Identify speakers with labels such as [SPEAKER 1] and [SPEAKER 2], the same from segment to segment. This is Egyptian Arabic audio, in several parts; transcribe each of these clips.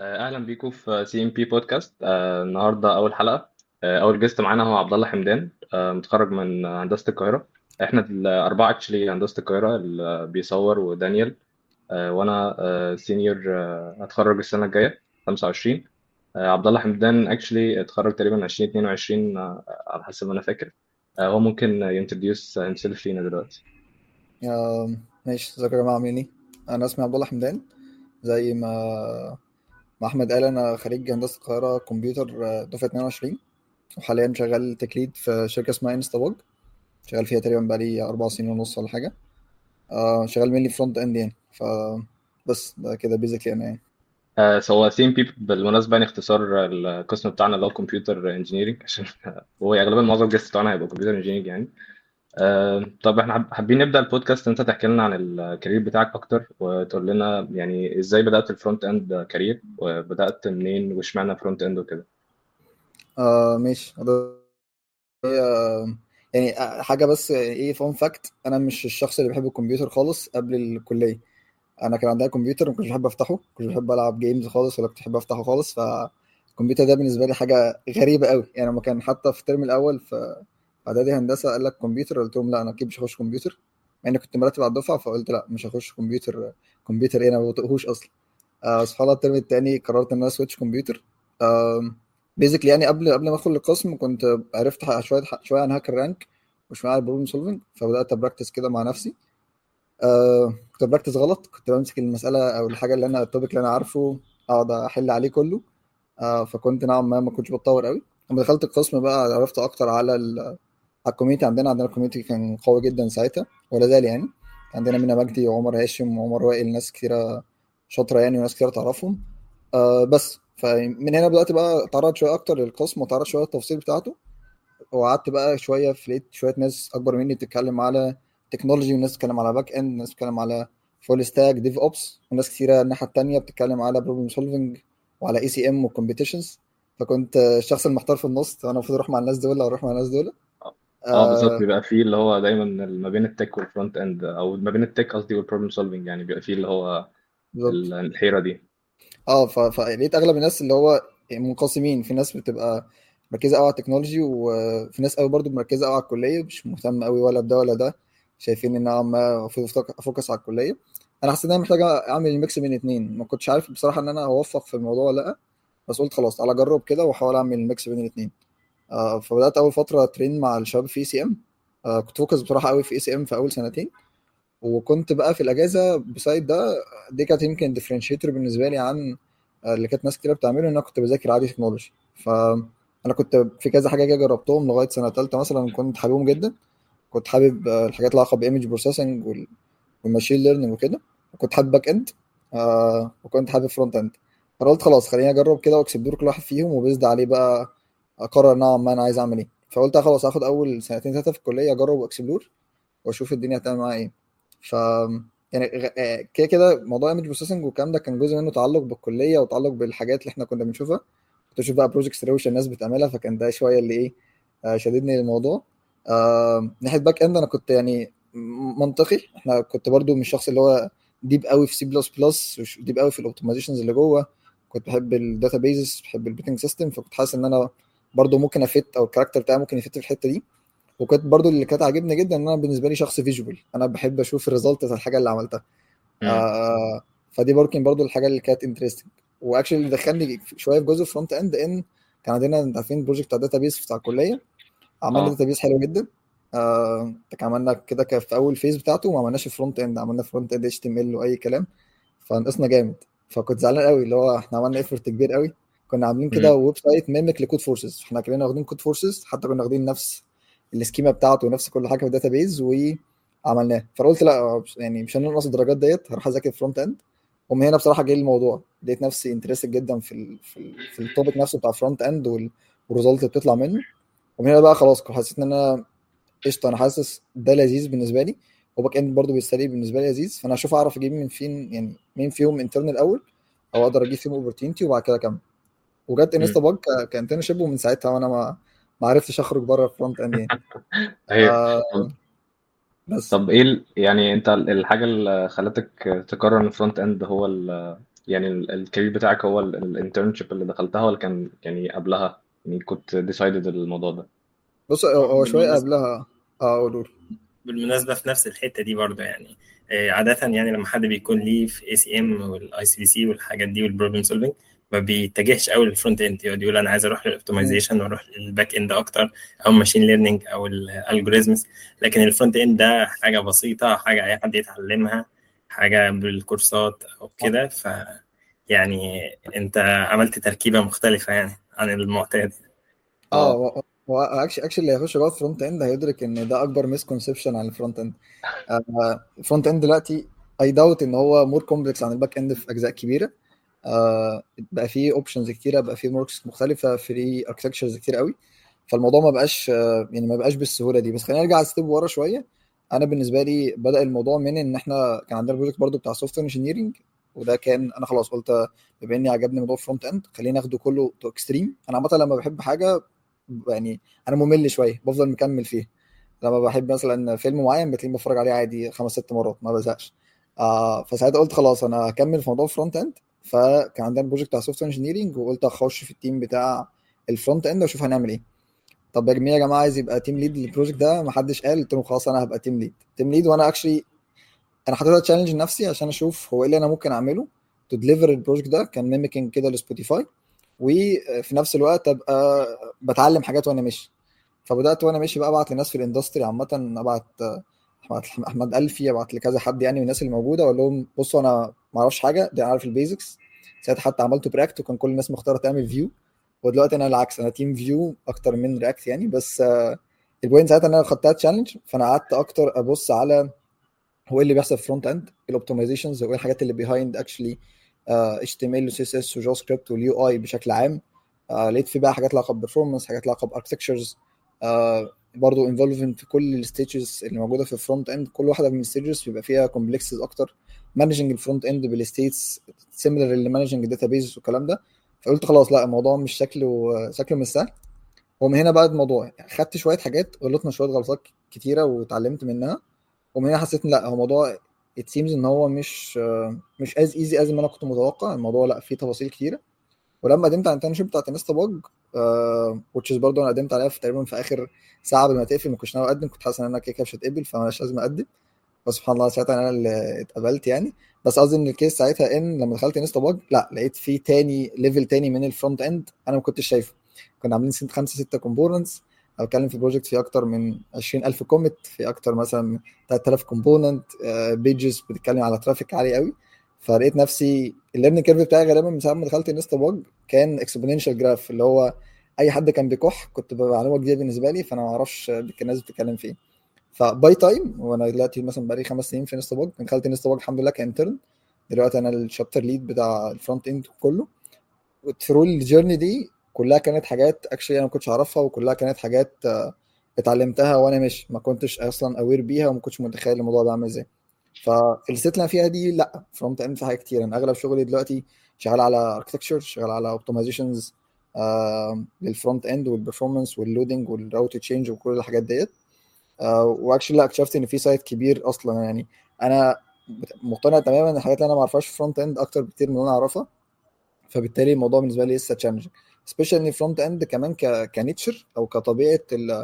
[SPEAKER 1] آه، اهلا بيكم في سي ام بي بودكاست آه، النهارده اول حلقه آه، اول جيست معانا هو عبد الله حمدان آه، متخرج من هندسه القاهره احنا الاربعه اكشلي هندسه القاهره اللي بيصور ودانيال آه، وانا سينيور هتخرج السنه الجايه 25 آه، عبد الله حمدان اكشلي اتخرج تقريبا 2022 آه، على حسب ما انا فاكر آه، هو ممكن ينتروديوس هيمسيلف لينا دلوقتي
[SPEAKER 2] آم، ماشي ازيكم يا جماعة عاملين ايه؟ أنا اسمي عبد الله حمدان زي ما ما أحمد قال أنا خريج هندسة القاهرة كمبيوتر آه، دفعة 22 وحاليا شغال تكليد في شركة اسمها انستاباج شغال فيها تقريبا بقالي أربع سنين ونص ولا حاجة آه، شغال مينلي فرونت إند يعني ف بس ده كده بيزيكلي أنا يعني
[SPEAKER 1] آه، هو سي ام بي بالمناسبه يعني اختصار القسم بتاعنا اللي هو كمبيوتر انجينيرنج عشان هو غالبا معظم الجيست بتوعنا هيبقوا كمبيوتر انجينيرنج يعني آه، طب احنا حاب- حابين نبدا البودكاست انت تحكي لنا عن الكارير بتاعك اكتر وتقول لنا يعني ازاي بدات الفرونت اند كارير وبدات منين واشمعنى فرونت اند وكده
[SPEAKER 2] آه ماشي ده آه، يعني آه، حاجة بس ايه فون فاكت أنا مش الشخص اللي بيحب الكمبيوتر خالص قبل الكلية انا كان عندي كمبيوتر ما كنتش بحب افتحه ما كنتش بحب العب جيمز خالص ولا كنت بحب افتحه خالص فالكمبيوتر ده بالنسبه لي حاجه غريبه قوي يعني لما كان حتى في الترم الاول في اعدادي هندسه قال لك كمبيوتر قلت لهم لا انا اكيد مش هخش كمبيوتر مع اني كنت مرتب على الدفعه فقلت لا مش هخش كمبيوتر كمبيوتر ايه انا ما بطيقهوش اصلا آه سبحان الله الترم التاني قررت ان انا سويتش كمبيوتر آه بيزيكلي يعني قبل قبل ما ادخل القسم كنت عرفت ح- شويه شويه عن هاكر رانك وشويه عن البروبلم سولفنج فبدات ابراكتس كده مع نفسي آه كنت بركز غلط كنت بمسك المسألة أو الحاجة اللي أنا التوبيك اللي أنا عارفه أقعد أحل عليه كله آه فكنت نوعا ما ما كنتش بتطور قوي لما دخلت القسم بقى عرفت أكتر على ال على الكوميونتي عندنا عندنا الكوميونتي كان قوي جدا ساعتها ولا زال يعني عندنا منى مجدي وعمر هاشم وعمر وائل ناس كتيرة شاطرة يعني وناس كتيرة تعرفهم آه بس فمن هنا بدأت بقى اتعرض شوية أكتر للقسم واتعرض شوية التفاصيل بتاعته وقعدت بقى شويه في لقيت شويه ناس اكبر مني بتتكلم على تكنولوجي وناس بتتكلم على باك اند وناس بتتكلم على فول ستاك ديف اوبس وناس كتيره الناحيه التانيه بتتكلم على بروبلم سولفنج وعلى اي سي ام وكومبيتيشنز فكنت الشخص المحتار في النص انا المفروض اروح مع الناس دول او اروح مع الناس دول
[SPEAKER 1] اه بالظبط
[SPEAKER 2] آه
[SPEAKER 1] بيبقى فيه اللي هو دايما ما بين التك والفرونت اند او ما بين التك قصدي والبروبلم سولفنج يعني بيبقى فيه اللي هو
[SPEAKER 2] بالظبط
[SPEAKER 1] الحيره دي
[SPEAKER 2] اه ف- فلقيت اغلب الناس اللي هو منقسمين في ناس بتبقى مركزه قوي على التكنولوجي وفي ناس قوي برضو مركزه قوي على الكليه مش مهتم قوي ولا بده ولا ده شايفين ان انا ما المفروض أفتك- افوكس على الكليه انا حسيت ان انا محتاج اعمل ميكس بين الاثنين ما كنتش عارف بصراحه ان انا اوفق في الموضوع ولا لا بس قلت خلاص تعالى اجرب كده واحاول اعمل ميكس بين الاثنين آه فبدات اول فتره ترين مع الشباب في اي سي ام آه كنت فوكس بصراحه قوي في اي سي ام في اول سنتين وكنت بقى في الاجازه بسايد ده دي كانت يمكن ديفرنشيتور بالنسبه لي عن اللي كانت ناس كتير بتعمله ان انا كنت بذاكر عادي تكنولوجي فانا كنت في كذا حاجه كده جربتهم لغايه سنه ثالثه مثلا كنت حاببهم جدا كنت حابب آه، الحاجات اللي علاقه بايمج بروسيسنج والماشين ليرنينج وكده وكنت حابب باك اند آه وكنت حابب فرونت اند فقلت خلاص خليني اجرب كده واكسب دور كل واحد فيهم وبيزد عليه بقى اقرر نوعا ما انا عايز اعمل ايه فقلت خلاص هاخد اول سنتين ثلاثه في الكليه اجرب واكسبلور واشوف الدنيا هتعمل معايا ايه ف يعني غ- آه، كده كده موضوع ايمج بروسيسنج والكلام ده كان جزء منه تعلق بالكليه وتعلق بالحاجات اللي احنا كنا بنشوفها كنت بشوف بقى بروجكتس روشه الناس بتعملها فكان ده شويه اللي ايه آه، شددني للموضوع آه، ناحيه باك اند انا كنت يعني م- منطقي احنا كنت برضو مش الشخص اللي هو ديب قوي في سي بلس بلس ديب قوي في الاوبتمايزيشنز اللي جوه كنت بحب الداتا بيزز بحب البيتنج سيستم فكنت حاسس ان انا برضو ممكن افت او الكاركتر بتاعي ممكن يفت في الحته دي وكنت برضو اللي كانت عاجبني جدا ان انا بالنسبه لي شخص فيجوال انا بحب اشوف الريزلت بتاع الحاجه اللي عملتها
[SPEAKER 1] مم.
[SPEAKER 2] آه فدي برضو برضو الحاجه اللي كانت انترستنج واكشلي اللي دخلني شويه في جزء فرونت اند ان كان عندنا انت عارفين بروجكت بتاع داتا بيز بتاع الكليه عملنا
[SPEAKER 1] اه
[SPEAKER 2] داتا بيز حلو جدا آه كان عملنا كده كان في اول فيز بتاعته وما عملناش فرونت اند عملنا فرونت اند اتش تي ام ال واي كلام فنقصنا جامد فكنت زعلان قوي اللي هو احنا عملنا ايفورت كبير قوي كنا عاملين كده
[SPEAKER 1] مم.
[SPEAKER 2] ويب سايت ميمك لكود فورسز احنا كنا واخدين كود فورسز حتى كنا واخدين نفس السكيما بتاعته ونفس كل حاجه في الداتا بيز وعملناه فقلت لا يعني مش هننقص الدرجات ديت هروح اذاكر فرونت اند ومن هنا بصراحه جه الموضوع لقيت نفسي انترستد جدا في ال في ال في التوبيك نفسه بتاع فرونت اند والريزلت اللي بتطلع منه ومن هنا بقى خلاص حسيت ان انا قشطه انا حاسس ده لذيذ بالنسبه لي وباك اند برضه بالنسبه بالنسبه لي لذيذ فانا اشوف اعرف اجيب من فين يعني مين فيهم انترنال الاول او اقدر اجيب فيهم اوبورتيونتي وبعد كده اكمل وجت انستا
[SPEAKER 1] مم.
[SPEAKER 2] باج كانترنشيب ومن ساعتها وانا ما ما عرفتش اخرج بره الفرونت اند يعني
[SPEAKER 1] ايوه
[SPEAKER 2] آه
[SPEAKER 1] طب
[SPEAKER 2] بس
[SPEAKER 1] طب ايه ال- يعني انت ال- الحاجه اللي خلتك تقرر ان الفرونت اند هو ال يعني الكارير بتاعك هو الانترنشيب اللي دخلتها ولا كان يعني قبلها يعني كنت ديسايدد الموضوع ده
[SPEAKER 2] بص هو هو شويه قبلها اه قول
[SPEAKER 3] بالمناسبه في نفس الحته دي برضه يعني آه، عاده يعني لما حد بيكون ليه في اي سي ام والاي سي بي سي والحاجات دي والبروبلم سولفنج ما بيتجهش قوي للفرونت اند يقعد يقول انا عايز اروح للاوبتمايزيشن واروح للباك اند اكتر او ماشين ليرنينج او الالجوريزمز لكن الفرونت اند ده حاجه بسيطه حاجه اي حد يتعلمها حاجه بالكورسات او كده ف يعني انت عملت تركيبه مختلفه يعني عن المعتاد
[SPEAKER 2] اه هو اكشلي اكشلي اللي هيخش جوه الفرونت اند هيدرك ان ده اكبر مسكونسبشن عن الفرونت اند الفرونت اند دلوقتي اي داوت ان هو مور كومبلكس عن الباك اند في اجزاء كبيره آه بقى فيه اوبشنز كتيره بقى فيه موركس مختلفه في اركتكتشرز كتير قوي فالموضوع ما بقاش آه يعني ما بقاش بالسهوله دي بس خلينا نرجع ستيب ورا شويه انا بالنسبه لي بدا الموضوع من ان احنا كان عندنا بروجكت برضو بتاع سوفت وير انجينيرنج وده كان انا خلاص قلت بما اني عجبني موضوع الفرونت اند خلينا ناخده كله تو اكستريم انا عامه لما بحب حاجه يعني انا ممل شويه بفضل مكمل فيه لما بحب مثلا فيلم معين بتلاقيني بتفرج عليه عادي خمس ست مرات ما بزهقش آه فساعتها قلت خلاص انا هكمل في موضوع الفرونت اند فكان عندنا بروجكت بتاع سوفت وير انجينيرنج وقلت اخش في التيم بتاع الفرونت اند واشوف هنعمل ايه طب يا جماعه يا جماعه عايز يبقى تيم ليد للبروجكت ده ما حدش قال قلت لهم خلاص انا هبقى تيم ليد تيم ليد وانا اكشلي انا حطيتها تشالنج لنفسي عشان اشوف هو ايه اللي انا ممكن اعمله تو ديليفر البروجكت ده كان ميميكينج كده لسبوتيفاي وفي نفس الوقت ابقى بتعلم حاجات وانا ماشي فبدات وانا ماشي بقى ابعت لناس في الاندستري عامه ابعت ابعت احمد الفي ابعت لكذا حد يعني من الناس اللي موجوده اقول لهم بصوا انا ما اعرفش حاجه دي انا عارف البيزكس ساعتها حتى عملته براكت وكان كل الناس مختاره تعمل فيو ودلوقتي انا العكس انا تيم فيو اكتر من رياكت يعني بس البوينت ساعتها ان انا خدتها تشالنج فانا قعدت اكتر ابص على هو ايه اللي بيحصل في فرونت اند الاوبتمايزيشنز وايه الحاجات اللي بيهايند اكشلي اتش تي ام ال وسي اس اس وجافا سكريبت واليو اي بشكل عام آه لقيت في بقى حاجات لها علاقه ببرفورمانس حاجات لها علاقه باركتكتشرز آه برضه انفولفمنت في كل الستيجز اللي موجوده في الفرونت اند كل واحده من الستيجز بيبقى فيها كومبلكسز اكتر مانجنج الفرونت اند بالستيتس سيميلر لمانجنج الداتابيز والكلام ده فقلت خلاص لا الموضوع مش شكله شكله مش سهل ومن هنا بقى الموضوع يعني خدت شويه حاجات غلطنا شويه غلطات كتيره واتعلمت منها ومن هنا حسيت ان لا هو موضوع ات سيمز ان هو مش مش از ايزي از ما انا كنت متوقع الموضوع لا فيه تفاصيل كتيره ولما قدمت على الانترنشيب بتاعت انستا باج وتشيز برضه انا قدمت عليها في تقريبا في اخر ساعه قبل ما تقفل ما كنتش ناوي اقدم كنت حاسس ان انا كده مش هتقبل فمالهاش لازم اقدم بس سبحان الله ساعتها انا اللي اتقبلت يعني بس قصدي ان الكيس ساعتها ان لما دخلت انستا باج لا لقيت في تاني ليفل تاني من الفرونت اند انا ما كنتش شايفه كنا عاملين خمسه سته كومبوننتس انا بتكلم في بروجكت فيه اكتر من 20000 كوميت في اكتر مثلا 3000 كومبوننت بيجز بتتكلم على ترافيك عالي قوي فلقيت نفسي الليرنينج كيرف بتاعي غالبا من ساعه ما دخلت انستا باج كان اكسبوننشال جراف اللي هو اي حد كان بيكح كنت ببقى معلومه جديده بالنسبه لي فانا ما اعرفش الناس بتتكلم في ايه فباي تايم وانا دلوقتي مثلا بقالي خمس سنين في انستا باج دخلت انستا باج الحمد لله كانترن دلوقتي انا الشابتر ليد بتاع الفرونت اند كله وثرو الجيرني دي كلها كانت حاجات اكشلي انا ما كنتش اعرفها وكلها كانت حاجات اتعلمتها وانا مش ما كنتش اصلا اوير بيها وما كنتش متخيل الموضوع ده عامل ازاي ففي الست اللي انا فيها دي لا فرونت اند في حاجات كتير انا اغلب شغلي دلوقتي شغال على اركتكتشر شغال على اوبتمايزيشنز آه للفرونت اند والبرفورمانس واللودنج والراوت تشينج وكل الحاجات ديت آه واكشلي لا اكتشفت ان في سايت كبير اصلا يعني انا مقتنع تماما ان الحاجات اللي انا ما اعرفهاش في فرونت اند اكتر بكتير من اللي انا اعرفها فبالتالي الموضوع بالنسبه لي لسه تشالنجينج سبيشال ان فرونت اند كمان ك كنيتشر او كطبيعه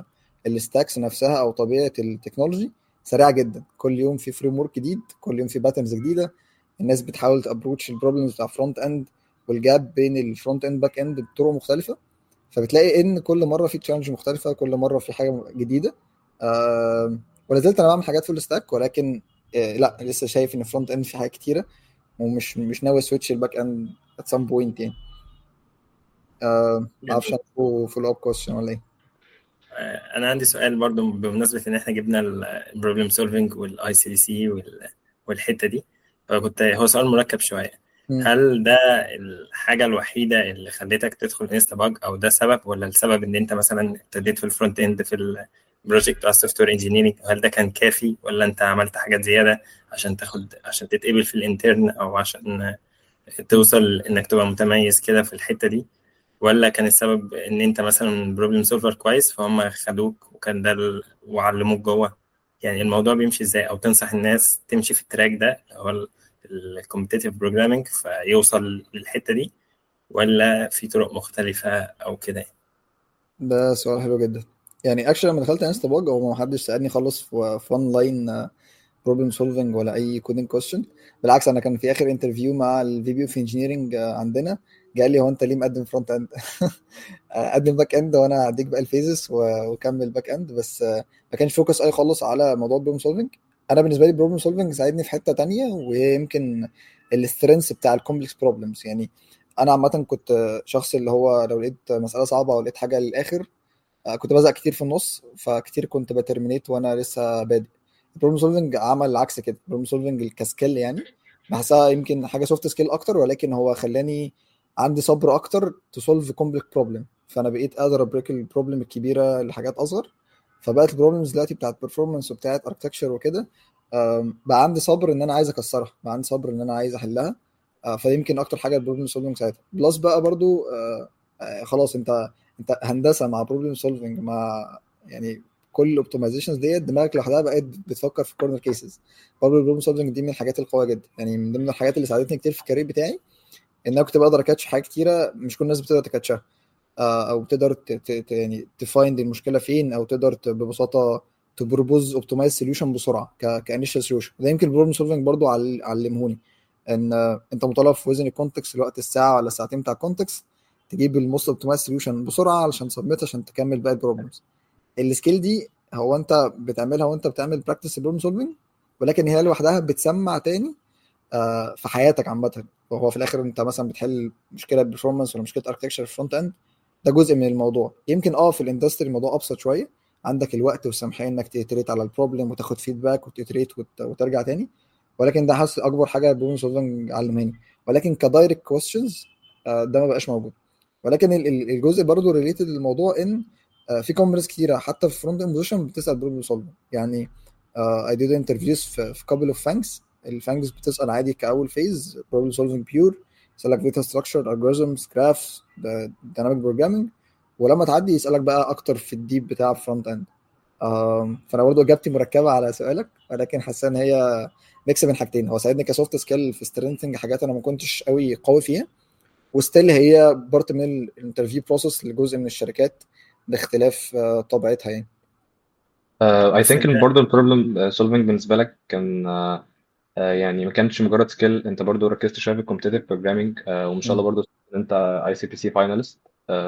[SPEAKER 2] الستاكس نفسها او طبيعه التكنولوجي سريعه جدا كل يوم في فريم ورك جديد كل يوم في باترنز جديده الناس بتحاول تابروتش البروبلمز بتاع فرونت اند والجاب بين الفرونت اند باك اند بطرق مختلفه فبتلاقي ان كل مره في تشالنج مختلفه كل مره في حاجه جديده آه ولا زلت انا بعمل حاجات فول ستاك ولكن آه لا لسه شايف ان الفرونت اند في حاجات كتيره ومش مش ناوي سويتش الباك اند ات سام بوينت يعني آه ما اعرفش فول اب كويشن ولا ايه
[SPEAKER 3] انا عندي سؤال برضو بمناسبه ان احنا جبنا البروبلم سولفنج والاي سي سي والحته دي فكنت هو سؤال مركب شويه م. هل ده الحاجه الوحيده اللي خلتك تدخل انستا باج او ده سبب ولا السبب ان انت مثلا ابتديت في الفرونت اند في البروجكت بتاع السوفت وير انجينيرنج هل ده كان كافي ولا انت عملت حاجات زياده عشان تاخد عشان تتقبل في الانترن او عشان توصل انك تبقى متميز كده في الحته دي ولا كان السبب ان انت مثلا بروبلم سولفر كويس فهم خدوك وكان ده ال... وعلموك جوه يعني الموضوع بيمشي ازاي او تنصح الناس تمشي في التراك ده هو الكومبتيتيف بروجرامينج فيوصل للحته دي ولا في طرق مختلفه او كده
[SPEAKER 2] ده سؤال حلو جدا يعني اكشلي لما دخلت انستا بوج هو ما حدش سالني خالص في وان لاين بروبلم سولفنج ولا اي كودنج كويستشن بالعكس انا كان في اخر انترفيو مع الفي بي اوف انجينيرنج عندنا قال لي هو انت ليه مقدم فرونت اند قدم باك اند وانا هديك بقى الفيزز وكمل باك اند بس ما كانش فوكس اي خالص على موضوع البروبلم سولفنج انا بالنسبه لي البروبلم سولفنج ساعدني في حته تانية وهي يمكن السترينث بتاع الكومبلكس بروبلمز يعني انا عامه كنت شخص اللي هو لو لقيت مساله صعبه او لقيت حاجه للاخر كنت بزق كتير في النص فكتير كنت بترمينيت وانا لسه بادئ البروبلم سولفنج عمل العكس كده البروبلم سولفنج كسكيل يعني بحسها يمكن حاجه سوفت سكيل اكتر ولكن هو خلاني عندي صبر اكتر تسولف كومبلكس بروبلم فانا بقيت قادر ابريك البروبلم الكبيره لحاجات اصغر فبقت البروبلمز دلوقتي بتاعت بيرفورمانس وبتاعت اركتكشر وكده بقى عندي صبر ان انا عايز اكسرها بقى عندي صبر ان انا عايز احلها فيمكن اكتر حاجه البروبلم سولفنج ساعتها بلس بقى برضو خلاص انت انت هندسه مع بروبلم سولفنج مع يعني كل الاوبتمايزيشنز ديت دماغك لوحدها بقت بتفكر في كورنر كيسز برضه البروبلم سولفنج دي من الحاجات القويه جدا يعني من ضمن الحاجات اللي ساعدتني كتير في الكارير بتاعي ان انا كنت بقدر اكاتش حاجات كتيره مش كل الناس بتقدر تكاتشها او تقدر يعني تفايند المشكله فين او تقدر ببساطه تبروبوز اوبتمايز سوليوشن بسرعه كانيشال سوليوشن ده يمكن البروبلم سولفنج برضه علمهوني ان انت مطالب في وزن الكونتكست الوقت الساعه ولا الساعتين بتاع الكونتكست تجيب الموست اوبتمايز سوليوشن بسرعه علشان تسبمت عشان تكمل باقي البروبلمز السكيل دي هو انت بتعملها وانت بتعمل براكتس البروبلم سولفنج ولكن هي لوحدها بتسمع تاني آه في حياتك عامه وهو في الاخر انت مثلا بتحل مشكله برفورمانس ولا مشكله اركتكشر في الفرونت اند ده جزء من الموضوع يمكن اه في الاندستري الموضوع ابسط شويه عندك الوقت والسماحيه انك تيتريت على البروبلم وتاخد فيدباك وتيتريت وترجع تاني ولكن ده حاسس اكبر حاجه البروبلم سولفنج علماني ولكن كدايركت كويستشنز آه ده ما بقاش موجود ولكن الجزء برضه ريليتد للموضوع ان في كومبانيز كتيره حتى في فرونت اند بوزيشن بتسال بروبلم سولفنج يعني اي ديد انترفيوز في كابل اوف فانكس الفانكس بتسال عادي كاول فيز بروبلم سولفنج بيور يسالك داتا ستراكشر الجوريزمز جرافس دايناميك بروجرامنج ولما تعدي يسالك بقى اكتر في الديب بتاع الفرونت اند فانا برضه اجابتي مركبه على سؤالك ولكن حاسس ان هي ميكس بين حاجتين هو ساعدني كسوفت سكيل في سترينثنج حاجات انا ما كنتش قوي قوي فيها وستيل هي بارت من الانترفيو بروسس لجزء من الشركات باختلاف طبيعتها يعني
[SPEAKER 1] اي ثينك ان برضه البروبلم سولفنج بالنسبه لك كان uh, uh, يعني ما كانش مجرد سكيل انت برضه ركزت شويه في الكومبتيتيف بروجرامينج وما شاء الله برضه انت اي سي بي سي فاينالست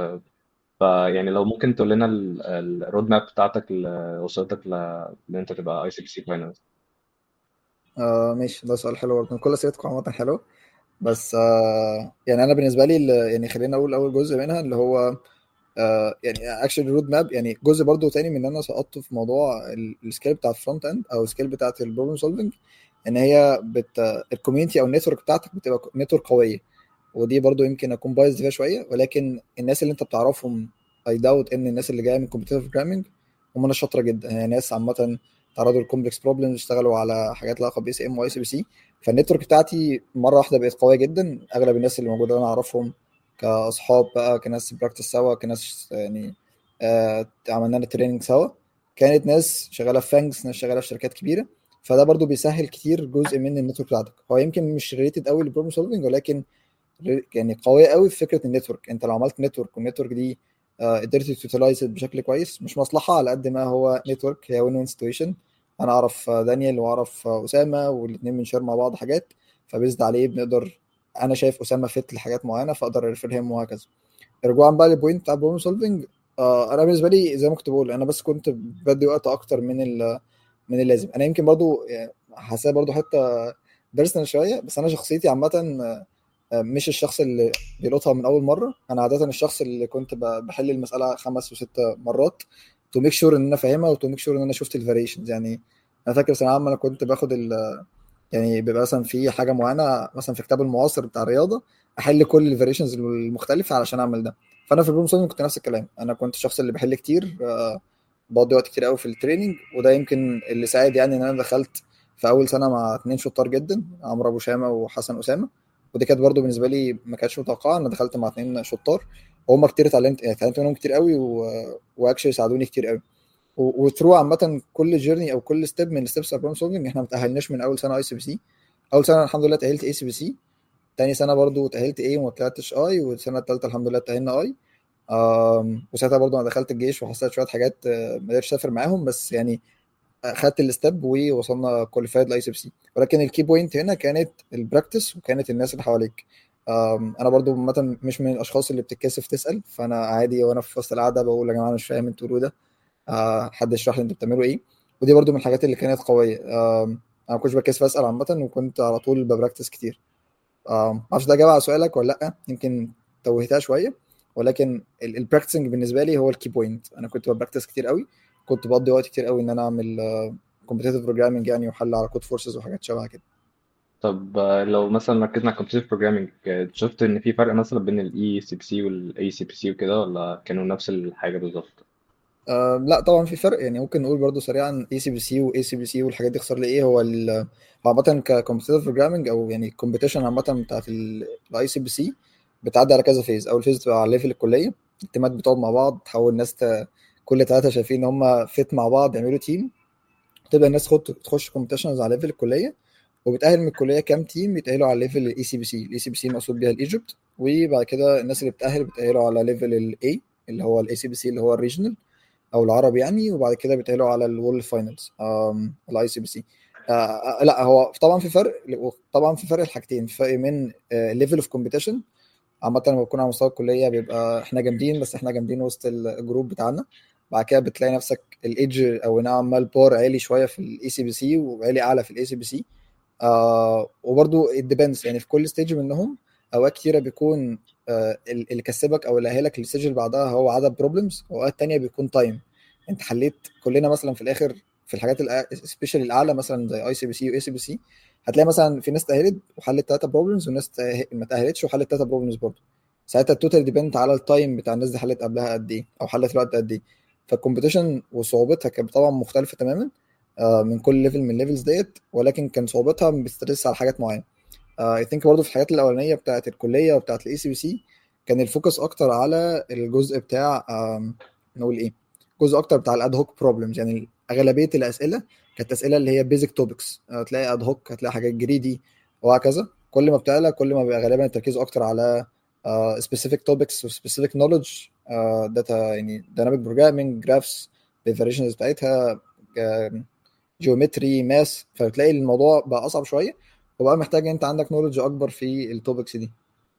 [SPEAKER 1] فيعني لو ممكن تقول لنا الرود ماب بتاعتك اللي وصلتك ان انت تبقى اي سي بي سي فاينالست
[SPEAKER 2] آه ماشي ده سؤال حلو برضه كل اسئلتكم عامه حلوه بس آه يعني انا بالنسبه لي يعني خلينا اقول اول جزء منها اللي هو آه يعني اكشن رود ماب يعني جزء برضو تاني من ان انا سقطت في موضوع السكيل بتاع الفرونت اند او السكيل بتاعت البروبلم سولفنج ان هي بت الكوميونتي او النتورك بتاعتك بتبقى نتورك قويه ودي برضو يمكن اكون بايظ فيها شويه ولكن الناس اللي انت بتعرفهم اي داوت ان الناس اللي جايه من كومبيتيتيف بروجرامنج هم ناس شاطره جدا يعني ناس عامه تعرضوا لكومبلكس بروبلمز اشتغلوا على حاجات لها بي اس ام واي سي بي سي فالنتورك بتاعتي مره واحده بقت قويه جدا اغلب الناس اللي موجوده انا اعرفهم كاصحاب بقى كناس براكتس سوا كناس يعني آه عملنا لنا تريننج سوا كانت ناس شغاله في فانكس ناس شغاله في شركات كبيره فده برضو بيسهل كتير جزء من النتورك بتاعتك هو يمكن مش ريليتد قوي للبروبلم سولفنج ولكن يعني قويه قوي في فكره النتورك انت لو عملت نتورك والنتورك دي قدرت تيوتلايز بشكل كويس مش مصلحه على قد ما هو نتورك هي وين وين سيتويشن انا اعرف دانيال واعرف اسامه والاثنين بنشير مع بعض حاجات فبيزد عليه بنقدر انا شايف اسامه فت لحاجات معينه فاقدر ارفرهم وهكذا رجوعا بقى للبوينت بتاع البروبلم سولفنج آه انا بالنسبه لي زي ما كنت بقول انا بس كنت بدي وقت اكتر من من اللازم انا يمكن برضو يعني حاسسها برضو حتى بيرسونال شويه بس انا شخصيتي عامه مش الشخص اللي بيلقطها من اول مره انا عاده الشخص اللي كنت بحل المساله خمس وست مرات تو ميك شور ان انا فاهمها وتو ميك شور ان انا شفت الفاريشنز يعني انا فاكر ثانويه عامه انا كنت باخد يعني بيبقى مثلا في حاجه معينه مثلا في كتاب المعاصر بتاع الرياضه احل كل الفاريشنز المختلفه علشان اعمل ده فانا في البروبلم سولفنج كنت نفس الكلام انا كنت الشخص اللي بحل كتير بقضي وقت كتير قوي في التريننج وده يمكن اللي ساعد يعني ان انا دخلت في اول سنه مع اثنين شطار جدا عمرو ابو شامه وحسن اسامه ودي كانت برضو بالنسبه لي ما كانتش متوقعه انا دخلت مع اثنين شطار وهم كتير اتعلمت يعني اتعلمت منهم كتير قوي و... واكشلي ساعدوني كتير قوي وثرو عامه كل جيرني او كل ستيب من ستيبس بروبلم سولفنج احنا ما تاهلناش من اول سنه اي سي بي سي اول سنه الحمد لله تاهلت اي سي بي سي تاني سنه برضو تاهلت اي وما طلعتش اي والسنه الثالثه الحمد لله تاهلنا اي وساعتها برضو انا دخلت الجيش وحصلت شويه حاجات ما قدرتش اسافر معاهم بس يعني خدت الستيب ووصلنا كواليفايد لاي سي بي سي ولكن الكي بوينت هنا كانت البراكتس وكانت الناس اللي حواليك انا برضو مثلا مش من الاشخاص اللي بتتكسف تسال فانا عادي وانا في وسط القعده بقول يا جماعه انا مش فاهم انتوا بتقولوا ده حد يشرح لي انتوا بتعملوا ايه ودي برضو من الحاجات اللي كانت قويه انا ما كنتش بتكسف اسال عامه وكنت على طول ببراكتس كتير ما اعرفش ده جاب على سؤالك ولا لا يمكن توهتها شويه ولكن البراكتسنج بالنسبه لي هو الكي بوينت انا كنت ببراكتس كتير قوي كنت بقضي وقت كتير قوي ان انا اعمل كومبتيتيف بروجرامنج يعني وحل على كود فورسز وحاجات شبه كده
[SPEAKER 1] طب لو مثلا ركزنا على الكمبيوتر بروجرامنج شفت ان في فرق مثلا بين الاي سي بي سي والاي سي بي سي وكده ولا كانوا نفس الحاجه بالظبط؟
[SPEAKER 2] أه لا طبعا في فرق يعني ممكن نقول برضو سريعا اي سي بي سي واي سي بي سي والحاجات دي اختصار لايه هو هو عامه ككومبتيتيف بروجرامنج او يعني الكومبيتيشن عامه بتاعت الاي سي بي سي بتعدي على كذا فيز اول فيز بتبقى على ليفل الكليه التيمات بتقعد مع بعض تحاول الناس ت... كل ثلاثه شايفين ان هم فيت مع بعض يعملوا تيم تبدا الناس تخش كومبيتيشنز على ليفل الكليه وبتاهل من الكليه كام تيم بيتاهلوا على ليفل الاي سي بي سي الاي سي بي سي مقصود بيها الايجيبت وبعد كده الناس اللي بتاهل بتاهلوا على ليفل الاي اللي هو الاي سي بي سي اللي هو الريجنال او العربي يعني وبعد كده بيتاهلوا على الورلد فاينلز الاي سي بي سي لا هو طبعا في فرق طبعا في فرق الحاجتين في فرق من ليفل اوف كومبيتيشن عامة لما بكون على مستوى الكلية بيبقى احنا جامدين بس احنا جامدين وسط الجروب بتاعنا بعد كده بتلاقي نفسك الايدج او نوعا ما البار عالي شويه في الاي سي بي سي وعالي اعلى في الاي سي بي سي وبرده الديبندز يعني في كل ستيج منهم اوقات كتيره بيكون آه اللي كسبك او اللي اهلك للستيج اللي بعدها هو عدد بروبلمز واوقات تانية بيكون تايم انت حليت كلنا مثلا في الاخر في الحاجات سبيشالي الاعلى مثلا زي اي سي بي سي واي سي بي سي هتلاقي مثلا في ناس تاهلت وحلت ثلاثه بروبلمز وناس ما تاهلتش وحلت ثلاثه بروبلمز برضه ساعتها التوتال ديبند على التايم بتاع الناس دي حلت قبلها قد ايه او حلت الوقت قد ايه فالكومبيتيشن وصعوبتها كانت طبعا مختلفه تماما من كل ليفل من الليفلز ديت ولكن كان صعوبتها بتسترس على حاجات معينه اي ثينك برضه في الحاجات الاولانيه بتاعه الكليه وبتاعه الاي سي بي سي كان الفوكس اكتر على الجزء بتاع نقول ايه جزء اكتر بتاع الاد هوك بروبلمز يعني اغلبيه الاسئله كانت اسئله اللي هي بيزك توبكس هتلاقي اد هوك هتلاقي حاجات جريدي وهكذا كل ما بتعلى كل ما بيبقى غالبا التركيز اكتر على سبيسيفيك توبكس وسبيسيفيك نولج داتا يعني دايناميك بروجرامينج جرافس الفاريشنز بتاعتها جيومتري ماس فبتلاقي الموضوع بقى اصعب شويه وبقى محتاج انت عندك نولج اكبر في التوبكس دي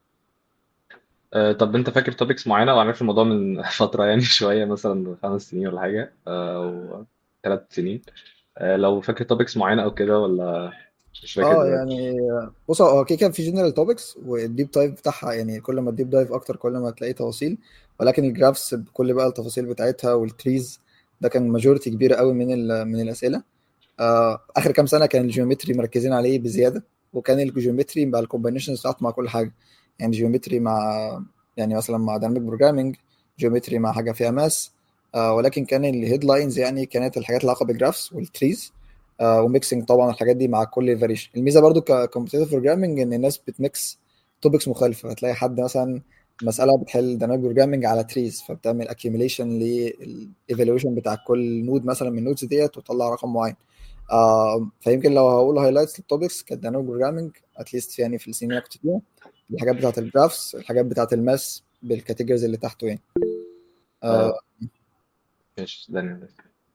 [SPEAKER 1] أه طب انت فاكر توبكس معينه وعارف الموضوع من فتره يعني شويه مثلا خمس سنين ولا حاجه او ثلاث سنين أه لو فاكر توبكس معينه او كده ولا مش فاكر
[SPEAKER 2] اه يعني بص هو كده كان في جنرال توبكس والديب دايف بتاعها يعني كل ما الديب دايف اكتر كل ما تلاقي تفاصيل ولكن الجرافس بكل بقى التفاصيل بتاعتها والتريز ده كان ماجورتي كبيره قوي من من الاسئله آه اخر كام سنه كان الجيومتري مركزين عليه بزياده وكان الجيومتري مع الكومبينيشنز بتاعته مع كل حاجه يعني جيومتري مع يعني مثلا مع دايناميك بروجرامنج جيومتري مع حاجه فيها ماس آه ولكن كان الهيدلاينز يعني كانت الحاجات اللي علاقه بالجرافس والتريز آه وميكسنج طبعا الحاجات دي مع كل فاريشن الميزه برضو ككومبتيتيف بروجرامنج ان الناس بتميكس توبكس مختلفه هتلاقي حد مثلا مساله بتحل دايناميك بروجرامنج على تريز فبتعمل اكيوميليشن للايفالويشن بتاع كل نود مثلا من النودز ديت وتطلع رقم معين آه فيمكن لو هقول هايلايتس للتوبكس كانت دايناميك بروجرامنج اتليست يعني في السنين اللي كنت فيها الحاجات بتاعت الجرافس الحاجات بتاعت الماس بالكاتيجوريز اللي تحته يعني
[SPEAKER 1] آه ماشي دانيال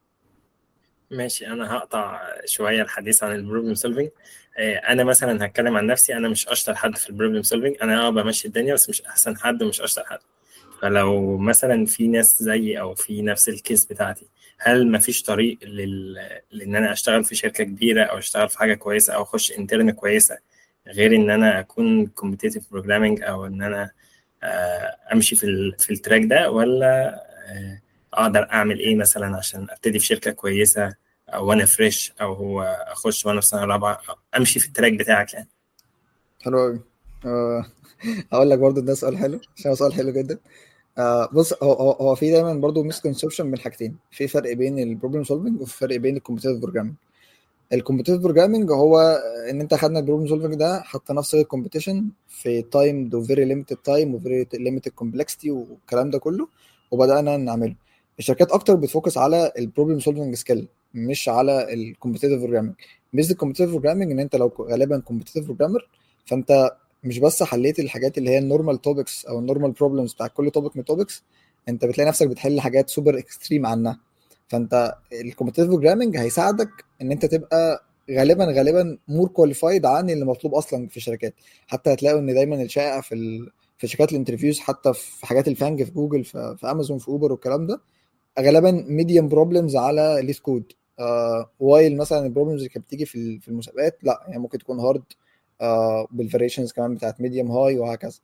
[SPEAKER 3] ماشي انا هقطع شويه الحديث عن البروبلم سولفنج انا مثلا هتكلم عن نفسي انا مش اشطر حد في البروبلم سولفنج انا اه بمشي الدنيا بس مش احسن حد ومش اشطر حد فلو مثلا في ناس زيي او في نفس الكيس بتاعتي هل ما فيش طريق لل... لان انا اشتغل في شركه كبيره او اشتغل في حاجه كويسه او اخش انترن كويسه غير ان انا اكون كومبتيتيف بروجرامنج او ان انا امشي في ال... في التراك ده ولا اقدر اعمل ايه مثلا عشان ابتدي في شركه كويسه او وانا فريش او هو اخش وانا في سنه رابعه امشي في التراك بتاعك يعني
[SPEAKER 2] حلو قوي أه هقول لك برضو ده سؤال حلو عشان سؤال حلو جدا أه بص هو هو في دايما برضو مسكونسبشن بين حاجتين في فرق بين البروبلم سولفنج وفي فرق بين الكومبتيتيف بروجرامنج الكومبتيتيف بروجرامنج هو ان انت خدنا البروبلم سولفنج ده حطيناه في صيغه كومبيتيشن في تايم دو فيري ليميتد تايم وفيري ليميتد كومبلكسيتي والكلام ده كله وبدانا نعمله الشركات اكتر بتفوكس على البروبلم سولفنج سكيل مش على الكومبتيتيف بروجرامنج ميزه الكومبتيتيف بروجرامنج ان انت لو غالبا كومبتيتيف بروجرامر فانت مش بس حليت الحاجات اللي هي النورمال توبكس او النورمال بروبلمز بتاع كل توبك من التوبكس انت بتلاقي نفسك بتحل حاجات سوبر اكستريم عنها فانت الكومبتيتيف بروجرامنج هيساعدك ان انت تبقى غالبا غالبا مور كواليفايد عن اللي مطلوب اصلا في الشركات حتى هتلاقوا ان دايما الشائع في ال... في شركات الانترفيوز حتى في حاجات الفانج في جوجل في, في امازون في اوبر والكلام ده غالبا ميديوم بروبلمز على ليد كود آه وايل مثلا البروبلمز اللي كانت بتيجي في في المسابقات لا يعني ممكن تكون هارد آه بالفاريشنز كمان بتاعت ميديوم هاي وهكذا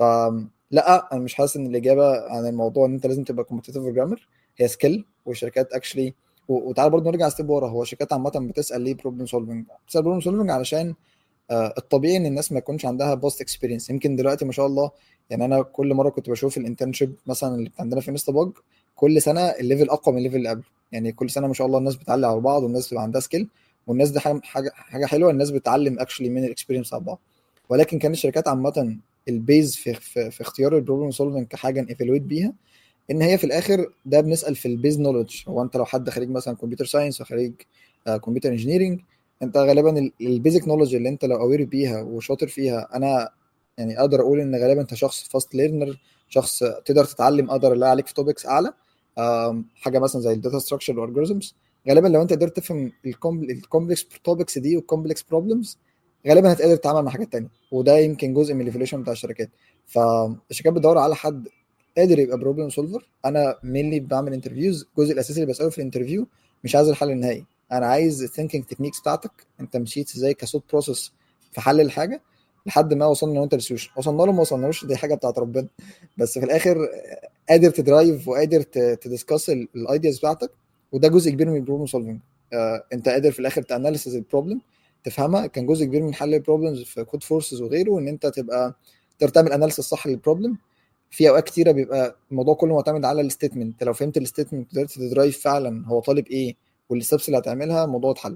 [SPEAKER 2] فلا انا مش حاسس ان الاجابه عن الموضوع ان انت لازم تبقى كومبتيتيف بروجرامر هي سكيل والشركات اكشلي وتعالى برضه نرجع ستيب ورا هو الشركات عامه بتسال ليه بروبلم سولفنج بتسال بروبلم سولفنج علشان آه الطبيعي ان الناس ما يكونش عندها بوست اكسبيرينس يمكن دلوقتي ما شاء الله يعني انا كل مره كنت بشوف الانترنشيب مثلا اللي عندنا في انستا باج كل سنه الليفل اقوى من الليفل اللي قبله يعني كل سنه ما شاء الله الناس بتعلي على بعض والناس بتبقى عندها سكيل والناس دي حاجه حاجه حلوه الناس بتتعلم اكشلي من الاكسبيرينس على بعض ولكن كان الشركات عامه البيز في, في, في اختيار البروبلم سولفنج كحاجه نيفالويت بيها ان هي في الاخر ده بنسال في البيز نولج هو انت لو حد خريج مثلا كمبيوتر ساينس وخريج كمبيوتر انجينيرنج انت غالبا البيزك نولج اللي انت لو اوير بيها وشاطر فيها انا يعني اقدر اقول ان غالبا انت شخص فاست ليرنر شخص تقدر تتعلم اقدر الاقي عليك في توبكس اعلى حاجه مثلا زي الداتا ستراكشر والالجوريزمز غالبا لو انت قدرت تفهم الكومبلكس توبكس دي والكومبلكس بروبلمز غالبا هتقدر تتعامل مع حاجات تانية وده يمكن جزء من الايفوليوشن بتاع الشركات فالشركات بتدور على حد قادر يبقى بروبلم سولفر انا مينلي بعمل انترفيوز الجزء الاساسي اللي بساله في الانترفيو مش عايز الحل النهائي انا عايز الثينكينج تكنيكس بتاعتك انت مشيت ازاي كصوت بروسيس في حل الحاجه لحد ما وصلنا وانت للسوليوشن وصلنا له ما وصلناش دي حاجه بتاعت ربنا بس في الاخر قادر تدرايف وقادر تدسكس الايدياز بتاعتك وده جزء كبير من البروبلم سولفنج آه انت قادر في الاخر تاناليسز البروبلم تفهمها كان جزء كبير من حل البروبلمز في كود فورسز وغيره ان انت تبقى تقدر تعمل اناليسز صح للبروبلم في اوقات كتيره بيبقى الموضوع كله معتمد على الستيتمنت انت لو فهمت الستيتمنت قدرت تدرايف فعلا هو طالب ايه والستبس اللي هتعملها الموضوع اتحل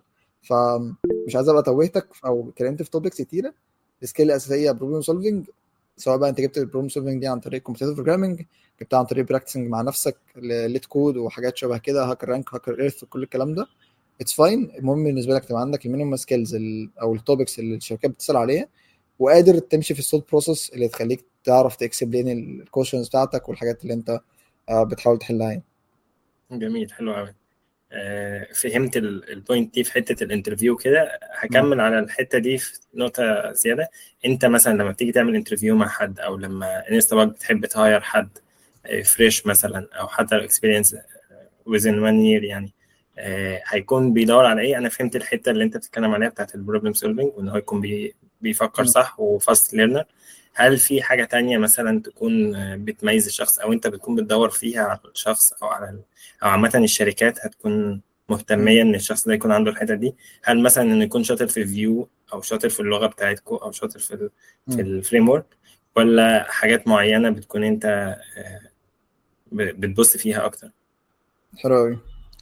[SPEAKER 2] فمش عايز ابقى توهتك او اتكلمت في توبكس كتيره السكيل الاساسيه بروبلم سولفنج سواء بقى انت جبت البروبلم سولفنج دي عن طريق كومبتيتيف بروجرامنج جبتها عن طريق براكتسنج مع نفسك ليت كود وحاجات شبه كده هاكر رانك هاكر ايرث وكل الكلام ده اتس فاين المهم بالنسبه لك تبقى عندك المينيمم سكيلز او التوبكس اللي الشركات بتسال عليها وقادر تمشي في السولت بروسيس اللي تخليك تعرف تكسبلين الكوشنز بتاعتك والحاجات اللي انت بتحاول تحلها يعني.
[SPEAKER 3] جميل حلو قوي فهمت البوينت دي في حته الانترفيو كده هكمل على الحته دي في نقطه زياده انت مثلا لما بتيجي تعمل انترفيو مع حد او لما انستا باج بتحب تهاير حد فريش مثلا او حتى لو اكسبيرينس within one year يعني هيكون بيدور على ايه انا فهمت الحته اللي انت بتتكلم عليها بتاعت البروبلم سولفنج وان هو يكون بي بيفكر صح وفاست ليرنر هل في حاجه تانية مثلا تكون بتميز الشخص او انت بتكون بتدور فيها على الشخص او على او عامه الشركات هتكون مهتميه ان الشخص ده يكون عنده الحته دي هل مثلا انه يكون شاطر في فيو او شاطر في اللغه بتاعتكم او شاطر في ال في الفريم ورك ولا حاجات معينه بتكون انت بتبص فيها اكتر
[SPEAKER 2] حلو قوي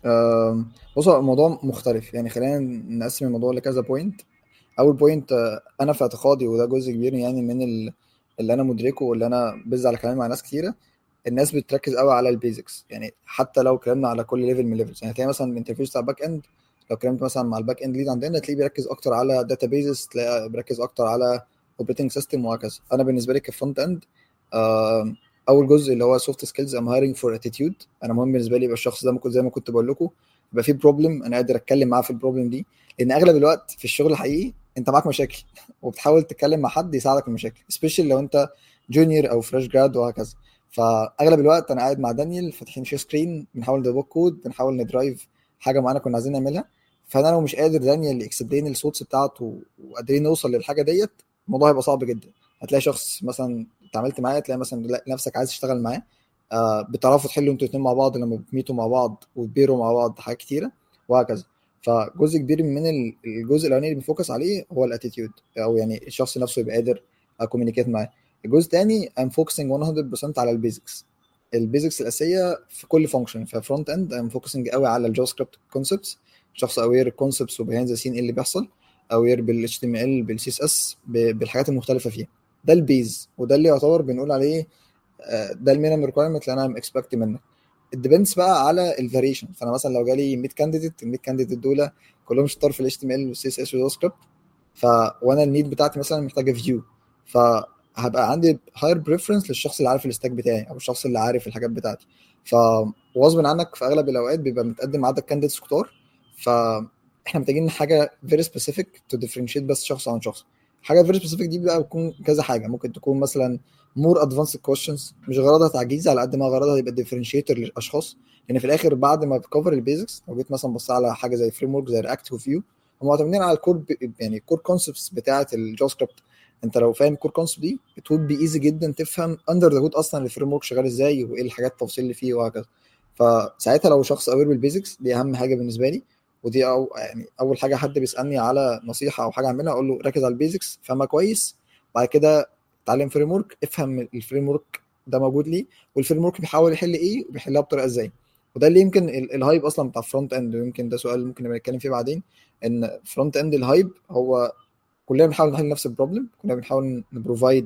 [SPEAKER 2] بص الموضوع مختلف يعني خلينا نقسم الموضوع لكذا بوينت اول بوينت انا في اعتقادي وده جزء كبير يعني من اللي انا مدركه واللي انا بز على كلامي مع ناس كتيره الناس بتركز قوي على البيزكس يعني حتى لو اتكلمنا على كل ليفل من الليفلز يعني تلاقي مثلا الانترفيو بتاع الباك اند لو اتكلمت مثلا مع الباك اند ليد عندنا تلاقيه بيركز اكتر على داتا بيزز تلاقيه بيركز اكتر على اوبريتنج سيستم وهكذا انا بالنسبه لي كفرونت اند اول جزء اللي هو سوفت سكيلز ام هايرنج فور اتيتيود انا مهم بالنسبه لي يبقى الشخص ده ممكن زي ما كنت بقول لكم يبقى في بروبلم انا قادر اتكلم معاه في البروبلم دي لان اغلب الوقت في الشغل الحقيقي انت معاك مشاكل وبتحاول تتكلم مع حد يساعدك في المشاكل سبيشال لو انت جونيور او فريش جراد وهكذا فاغلب الوقت انا قاعد مع دانيال فاتحين شير سكرين بنحاول ندبوك كود بنحاول ندرايف حاجه معينه كنا عايزين نعملها فانا لو مش قادر دانيال يكسبلين الصوتس بتاعته وقادرين نوصل للحاجه ديت الموضوع هيبقى صعب جدا هتلاقي شخص مثلا اتعاملت معاه تلاقي مثلا نفسك عايز تشتغل معاه آه بتعرفوا تحلوا انتوا الاثنين مع بعض لما بتميتوا مع بعض وتبيروا مع بعض حاجات كتيره وهكذا فجزء كبير من الجزء الاولاني اللي بنفوكس عليه هو الاتيتيود او يعني الشخص نفسه يبقى قادر اكومينيكيت معاه الجزء الثاني ام فوكسنج 100% على البيزكس البيزكس الاساسيه في كل فانكشن في فرونت اند ام فوكسنج قوي على الجافا سكريبت كونسبتس شخص اوير الكونسبتس وبيهايند ذا سين ايه اللي بيحصل اوير بالاتش تي ام ال بالسي اس اس بالحاجات المختلفه فيها ده البيز وده اللي يعتبر بنقول عليه ده المينيمم ريكويرمنت اللي انا ام اكسبكت منك الديبندس بقى على الفاريشن فانا مثلا لو جالي 100 كانديديت ال 100 كانديديت دول كلهم شطار في الاتش تي ام ال والسي اس اس والجافا سكريبت ف وانا النيد بتاعتي مثلا محتاجه فيو فهبقى عندي هاير بريفرنس للشخص اللي عارف الستاك بتاعي او الشخص اللي عارف الحاجات بتاعتي فغصب عنك في اغلب الاوقات بيبقى متقدم عدد كانديديتس كتار فاحنا محتاجين حاجه فيري سبيسيفيك تو ديفرنشيت بس شخص عن شخص حاجه فيري سبيسيفيك دي بقى بتكون كذا حاجه ممكن تكون مثلا مور ادفانسد كويشنز مش غرضها تعجيز على قد ما غرضها يبقى ديفرنشيتور للاشخاص لان في الاخر بعد ما بتكفر البيزكس لو جيت مثلا بص على حاجه زي فريم ورك زي رياكت وفيو هم معتمدين على الكور يعني الكور كونسبتس بتاعه الجافا سكريبت انت لو فاهم الكور كونسبت دي ات وود بي ايزي جدا تفهم اندر ذا هود اصلا الفريم ورك شغال ازاي وايه الحاجات التفاصيل اللي فيه وهكذا فساعتها لو شخص اوير بالبيزكس دي اهم حاجه بالنسبه لي ودي أو يعني اول حاجه حد بيسالني على نصيحه او حاجه اعملها اقول له ركز على البيزكس فهمها كويس بعد كده اتعلم فريم ورك افهم الفريم ورك ده موجود ليه والفريم ورك بيحاول يحل ايه وبيحلها بطريقه ازاي وده اللي يمكن الهايب اصلا بتاع فرونت اند ويمكن ده سؤال ممكن نبقى نتكلم فيه بعدين ان فرونت اند الهايب هو كلنا بنحاول نحل نفس البروبلم كلنا بنحاول نبروفايد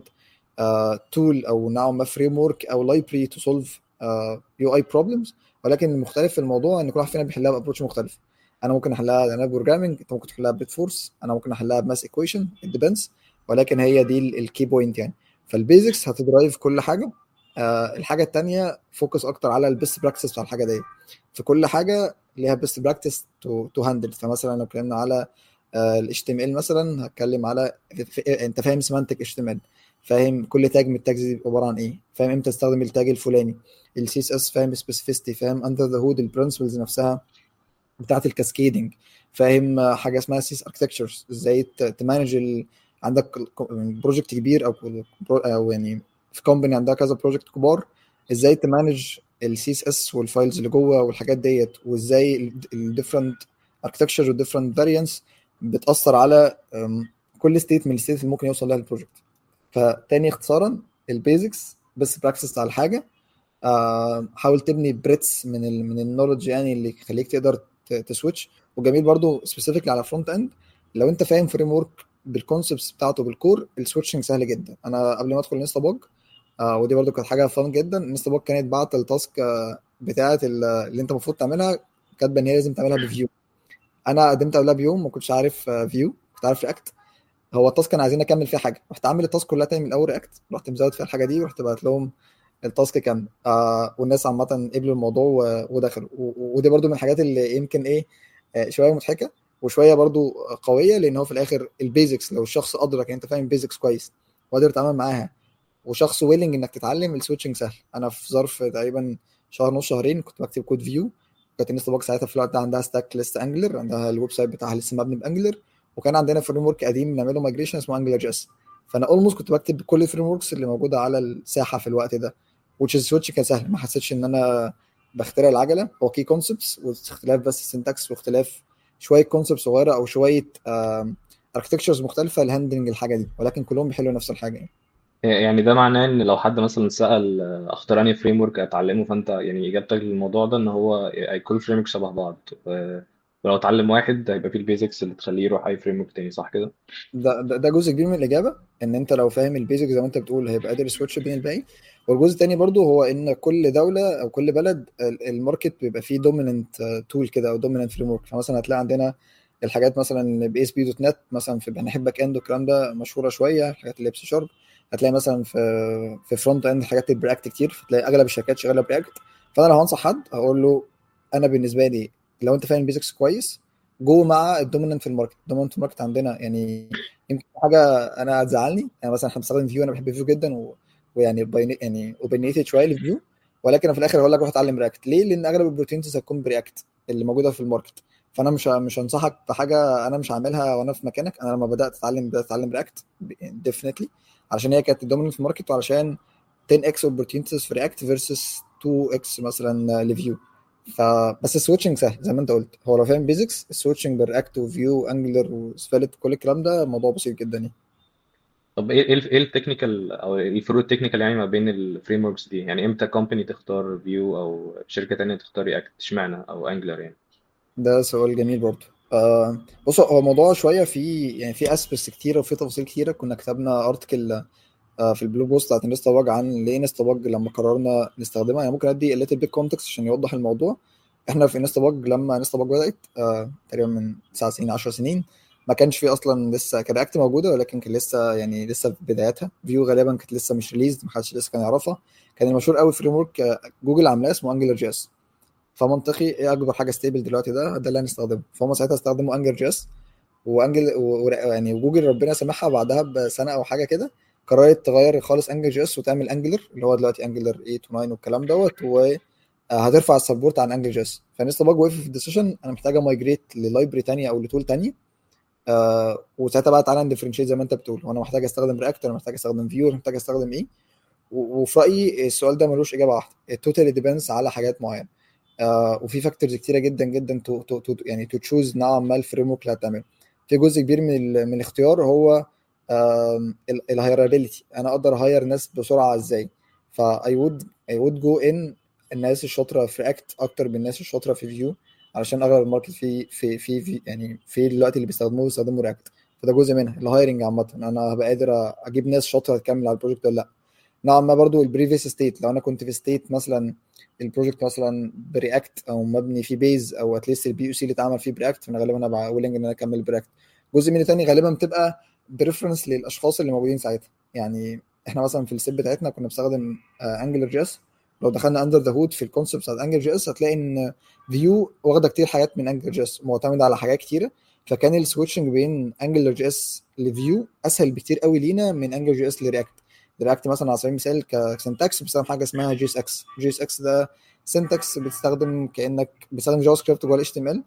[SPEAKER 2] تول او نوعا ما فريم ورك او لايبرري تو سولف يو اي بروبلمز ولكن المختلف في الموضوع ان كل واحد فينا بيحلها بابروتش مختلف انا ممكن احلها دايناميك بروجرامنج انت ممكن تحلها بريت فورس انا ممكن احلها بماس ايكويشن ديبندز ولكن هي دي الكي بوينت يعني فالبيزكس هتدرايف كل حاجه آه الحاجه الثانيه فوكس اكتر على البيست براكتس بتاع الحاجه دي في كل حاجه ليها بيست براكتس تو تو هاندل فمثلا لو اتكلمنا على الاتش تي ام ال مثلا هتكلم على انت فاهم سيمانتك اتش تي ام ال فاهم كل تاج من التاجز دي عباره عن ايه فاهم امتى تستخدم التاج الفلاني السي اس اس فاهم سبيسيفيستي فاهم اندر ذا هود البرنسبلز نفسها بتاعت الكاسكيدنج فاهم حاجه اسمها سيس اركتكتشرز ازاي تمانج ال... عندك بروجكت كبير او او يعني في كومباني عندها كذا بروجكت كبار ازاي تمانج السي اس اس والفايلز اللي جوه والحاجات ديت وازاي الديفرنت اركتكتشر والديفرنت فاريانس بتاثر على كل ستيت من الستيت اللي ممكن يوصل لها البروجكت فتاني اختصارا البيزكس بس براكتس على الحاجه حاول تبني بريتس من ال من النولج يعني اللي يخليك تقدر تسويتش وجميل برضو سبيسيفيكلي على فرونت اند لو انت فاهم فريم ورك بالكونسبتس بتاعته بالكور السويتشنج سهل جدا انا قبل ما ادخل انستا بوج آه ودي برضو كانت حاجه فان جدا انستا بوج كانت بعت التاسك آه بتاعه اللي انت المفروض تعملها كاتبه ان هي لازم تعملها بفيو انا قدمت قبلها بيوم ما كنتش عارف آه فيو كنت عارف رياكت هو التاسك كان عايزين اكمل فيها حاجه رحت عامل التاسك كلها تاني من الاول رياكت رحت مزود فيها الحاجه دي ورحت بعت لهم التاسك كامل آه والناس عامه قبلوا الموضوع ودخلوا ودي برضو من الحاجات اللي يمكن ايه آه شويه مضحكه وشويه برضو قويه لان هو في الاخر البيزكس لو الشخص ادرك ان انت فاهم بيزكس كويس وقادر تتعامل معاها وشخص ويلنج انك تتعلم السويتشنج سهل انا في ظرف تقريبا شهر نص شهرين كنت بكتب كود فيو كانت انستا بوكس ساعتها في الوقت ده عندها ستاك ليست انجلر عندها الويب سايت بتاعها لسه مبني بانجلر وكان عندنا فريم ورك قديم بنعمله مايجريشن اسمه انجلر جيس فانا اولموست كنت بكتب كل الفريم وركس اللي موجوده على الساحه في الوقت ده which is سويتش كان سهل ما حسيتش ان انا بخترع العجله هو كي كونسبتس واختلاف بس سنتكس واختلاف شويه كونسبت صغيره او شويه اركتكتشرز مختلفه لهاندلنج الحاجه دي ولكن كلهم بيحلوا نفس الحاجه يعني
[SPEAKER 1] يعني ده معناه ان لو حد مثلا سأل اختار انهي فريم ورك اتعلمه فانت يعني اجابتك للموضوع ده ان هو كل فريم ورك شبه بعض ولو اتعلم واحد هيبقى فيه البيزكس اللي تخليه يروح اي فريم ورك تاني صح كده؟
[SPEAKER 2] ده, ده ده جزء كبير من الاجابه ان انت لو فاهم البيزكس زي ما انت بتقول هيبقى قادر يسويتش بين الباقي والجزء الثاني برضو هو ان كل دوله او كل بلد الماركت بيبقى فيه دوميننت تول كده او دوميننت فريم ورك فمثلا هتلاقي عندنا الحاجات مثلا باي اس بي دوت نت مثلا في ناحيه باك اند والكلام ده مشهوره شويه الحاجات اللي بسي شارب هتلاقي مثلا في في فرونت اند حاجات برياكت كتير فتلاقي اغلب الشركات شغاله برياكت فانا لو هنصح حد هقول له انا بالنسبه لي لو انت فاهم بيزكس كويس جو مع الدوميننت في الماركت الدوميننت في الماركت عندنا يعني يمكن حاجه انا هتزعلني يعني مثلا احنا بنستخدم فيو انا بحب فيو جدا و... ويعني بين... يعني اوبنيتد شويه للفيو ولكن في الاخر هقول لك روح اتعلم رياكت ليه؟ لان اغلب البروتينز هتكون برياكت اللي موجوده في الماركت فانا مش مش هنصحك بحاجه انا مش هعملها وانا في مكانك انا لما بدات اتعلم بدات اتعلم رياكت ديفنتلي علشان هي كانت الدوميننت في الماركت وعلشان 10 اكس اوبورتيونيتيز في رياكت فيرسس 2 اكس مثلا لفيو فبس السويتشنج سهل زي ما انت قلت هو لو فاهم بيزكس السويتشنج بالرياكت وفيو انجلر وسفالت كل الكلام ده موضوع بسيط جدا يعني
[SPEAKER 1] طب ايه ايه ايه التكنيكال او الفروق التكنيكال يعني ما بين الفريم وركس دي يعني امتى كومباني تختار فيو او شركه تانية تختار رياكت اشمعنى او انجلر يعني
[SPEAKER 2] ده سؤال جميل برضه آه بص هو موضوع شويه في يعني في اسبس كتيره وفي تفاصيل كتيره كنا كتبنا ارتكل في البلو بوست بتاعت انستا باج عن ليه انستا باج لما قررنا نستخدمها يعني ممكن ادي الليتل بيت كونتكست عشان يوضح الموضوع احنا في انستا باج لما انستا باج بدات آه تقريبا من 9 سنين 10 سنين ما كانش في اصلا لسه كان رياكت موجوده ولكن كان لسه يعني لسه في بداياتها فيو غالبا كانت لسه مش ريليزد ما حدش لسه كان يعرفها كان المشهور قوي فريم ورك جوجل عاملاه اسمه انجلر جي اس فمنطقي ايه اكبر حاجه ستيبل دلوقتي ده ده اللي هنستخدمه فهم ساعتها استخدموا انجلر جي اس وانجل و... يعني وجوجل ربنا سامحها بعدها بسنه او حاجه كده قررت تغير خالص انجل جي اس وتعمل انجلر اللي هو دلوقتي انجلر 8 و9 والكلام دوت وهترفع السبورت عن انجل جي اس فنستا باج وقف في الديسيشن انا محتاجه مايجريت للايبرري ثانيه او لتول ثانيه آه وساعتها بقى تعالى نديفرنشيت زي ما انت بتقول وانا محتاج استخدم رياكت انا محتاج استخدم فيو محتاج استخدم ايه وفي رايي السؤال ده ملوش اجابه واحده التوتالي ديبينس على حاجات معينه آه وفي فاكتورز كتيره جدا جدا تو تو تو يعني تو تشوز نوعا ما الفريم ورك اللي هتعمله في جزء كبير من من الاختيار هو الهيرابيلتي انا اقدر اهير ناس بسرعه ازاي فاي وود اي وود جو ان الناس الشاطره في رياكت اكتر من الناس الشاطره في فيو علشان اغلب الماركت في في في, في يعني في دلوقتي اللي بيستخدموه بيستخدموا رياكت فده جزء منها الهايرنج عامه انا هبقى قادر اجيب ناس شاطره تكمل على البروجكت ولا لا نوعا ما برضو البريفيس ستيت لو انا كنت في ستيت مثلا البروجكت مثلا برياكت او مبني في بيز او اتليست البي يو سي اللي اتعمل فيه برياكت فانا غالبا هبقى ويلنج ان انا اكمل برياكت جزء من الثاني غالبا بتبقى بريفرنس للاشخاص اللي موجودين ساعتها يعني احنا مثلا في السيب بتاعتنا كنا بنستخدم انجلر جي اس لو دخلنا اندر ذا هود في الكونسبت بتاعت انجلر جي اس هتلاقي ان فيو واخده كتير حاجات من انجلر جي اس معتمده على حاجات كتيره فكان السويتشنج بين انجلر جي اس لفيو اسهل بكتير قوي لينا من انجلر جي اس لرياكت رياكت مثلا على سبيل المثال كسنتكس بيستخدم حاجه اسمها جي اس اكس جي اس اكس ده سنتكس بتستخدم كانك بتستخدم جافا سكريبت جوه الاتش تي ام ال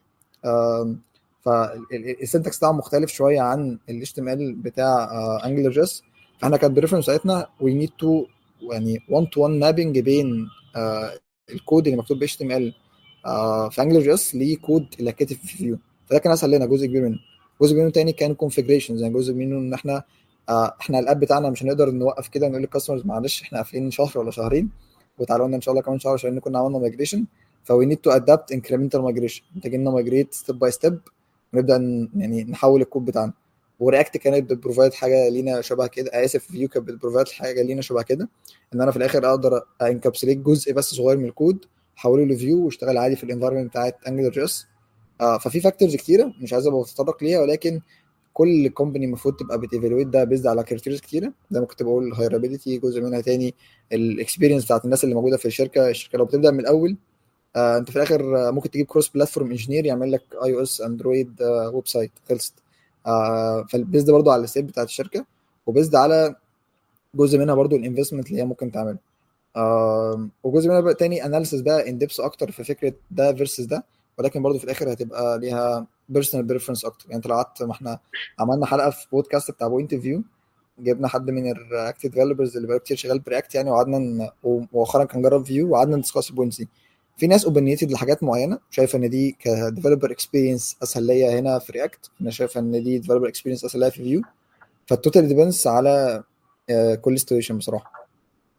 [SPEAKER 2] فالسنتكس بتاعه مختلف شويه عن الاتش تي ام ال بتاع انجلر جي اس فاحنا كانت بريفرنس بتاعتنا وي نيد تو يعني 1 تو 1 مابنج بين آه الكود اللي مكتوب ب اتش تي ام ال في انجلر جي اس لكود اللي كاتب في فيو فده كان اسهل لنا جزء كبير منه جزء منه تاني كان كونفجريشن يعني جزء منه ان احنا آه احنا الاب بتاعنا مش هنقدر نوقف كده ونقول للكاستمرز معلش احنا قافلين شهر ولا شهرين وتعالوا لنا ان شاء الله كمان شهر عشان كنا عملنا مايجريشن فوي نيد تو ادابت انكريمنتال مايجريشن محتاجين مايجريت ستيب باي ستيب ونبدا يعني نحول الكود بتاعنا ورياكت كانت بتبروفايد حاجه لينا شبه كده اسف فيو كانت بتبروفايد حاجه لينا شبه كده ان انا في الاخر اقدر انكابسليت جزء بس صغير من الكود احوله لفيو واشتغل عادي في الانفايرمنت بتاعت انجلر جي اس آه ففي فاكتورز كتيره مش عايز ابقى اتطرق ليها ولكن كل كومباني المفروض تبقى بتيفالويت ده بيزد على كريتيريز كتيره زي ما كنت بقول الهيرابيلتي جزء منها تاني الاكسبيرينس بتاعت الناس اللي موجوده في الشركه الشركه لو بتبدا من الاول آه انت في الاخر ممكن تجيب كروس بلاتفورم انجينير يعمل لك اي او اس اندرويد آه ويب سايت خلصت آه فالبيزد برضو على السيب بتاعت الشركه وبيزد على جزء منها برضو الانفستمنت اللي هي ممكن تعمله آه وجزء منها بقى تاني اناليسيس بقى ان ديبس اكتر في فكره ده فيرسز ده ولكن برضو في الاخر هتبقى ليها بيرسونال بريفرنس اكتر يعني انت لو قعدت ما احنا عملنا حلقه في بودكاست بتاع بوينت فيو جبنا حد من الرياكت ديفلوبرز اللي بقى كتير شغال برياكت يعني وقعدنا ومؤخرا كان جرب فيو وقعدنا ندسكاس البوينتس دي في ناس اوبنيتد لحاجات معينه شايفه ان دي كديفلوبر اكسبيرينس اسهل ليا هنا في رياكت انا شايفه ان دي ديفلوبر اكسبيرينس اسهل ليا في فيو فالتوتال ديبينس على كل سيتويشن بصراحه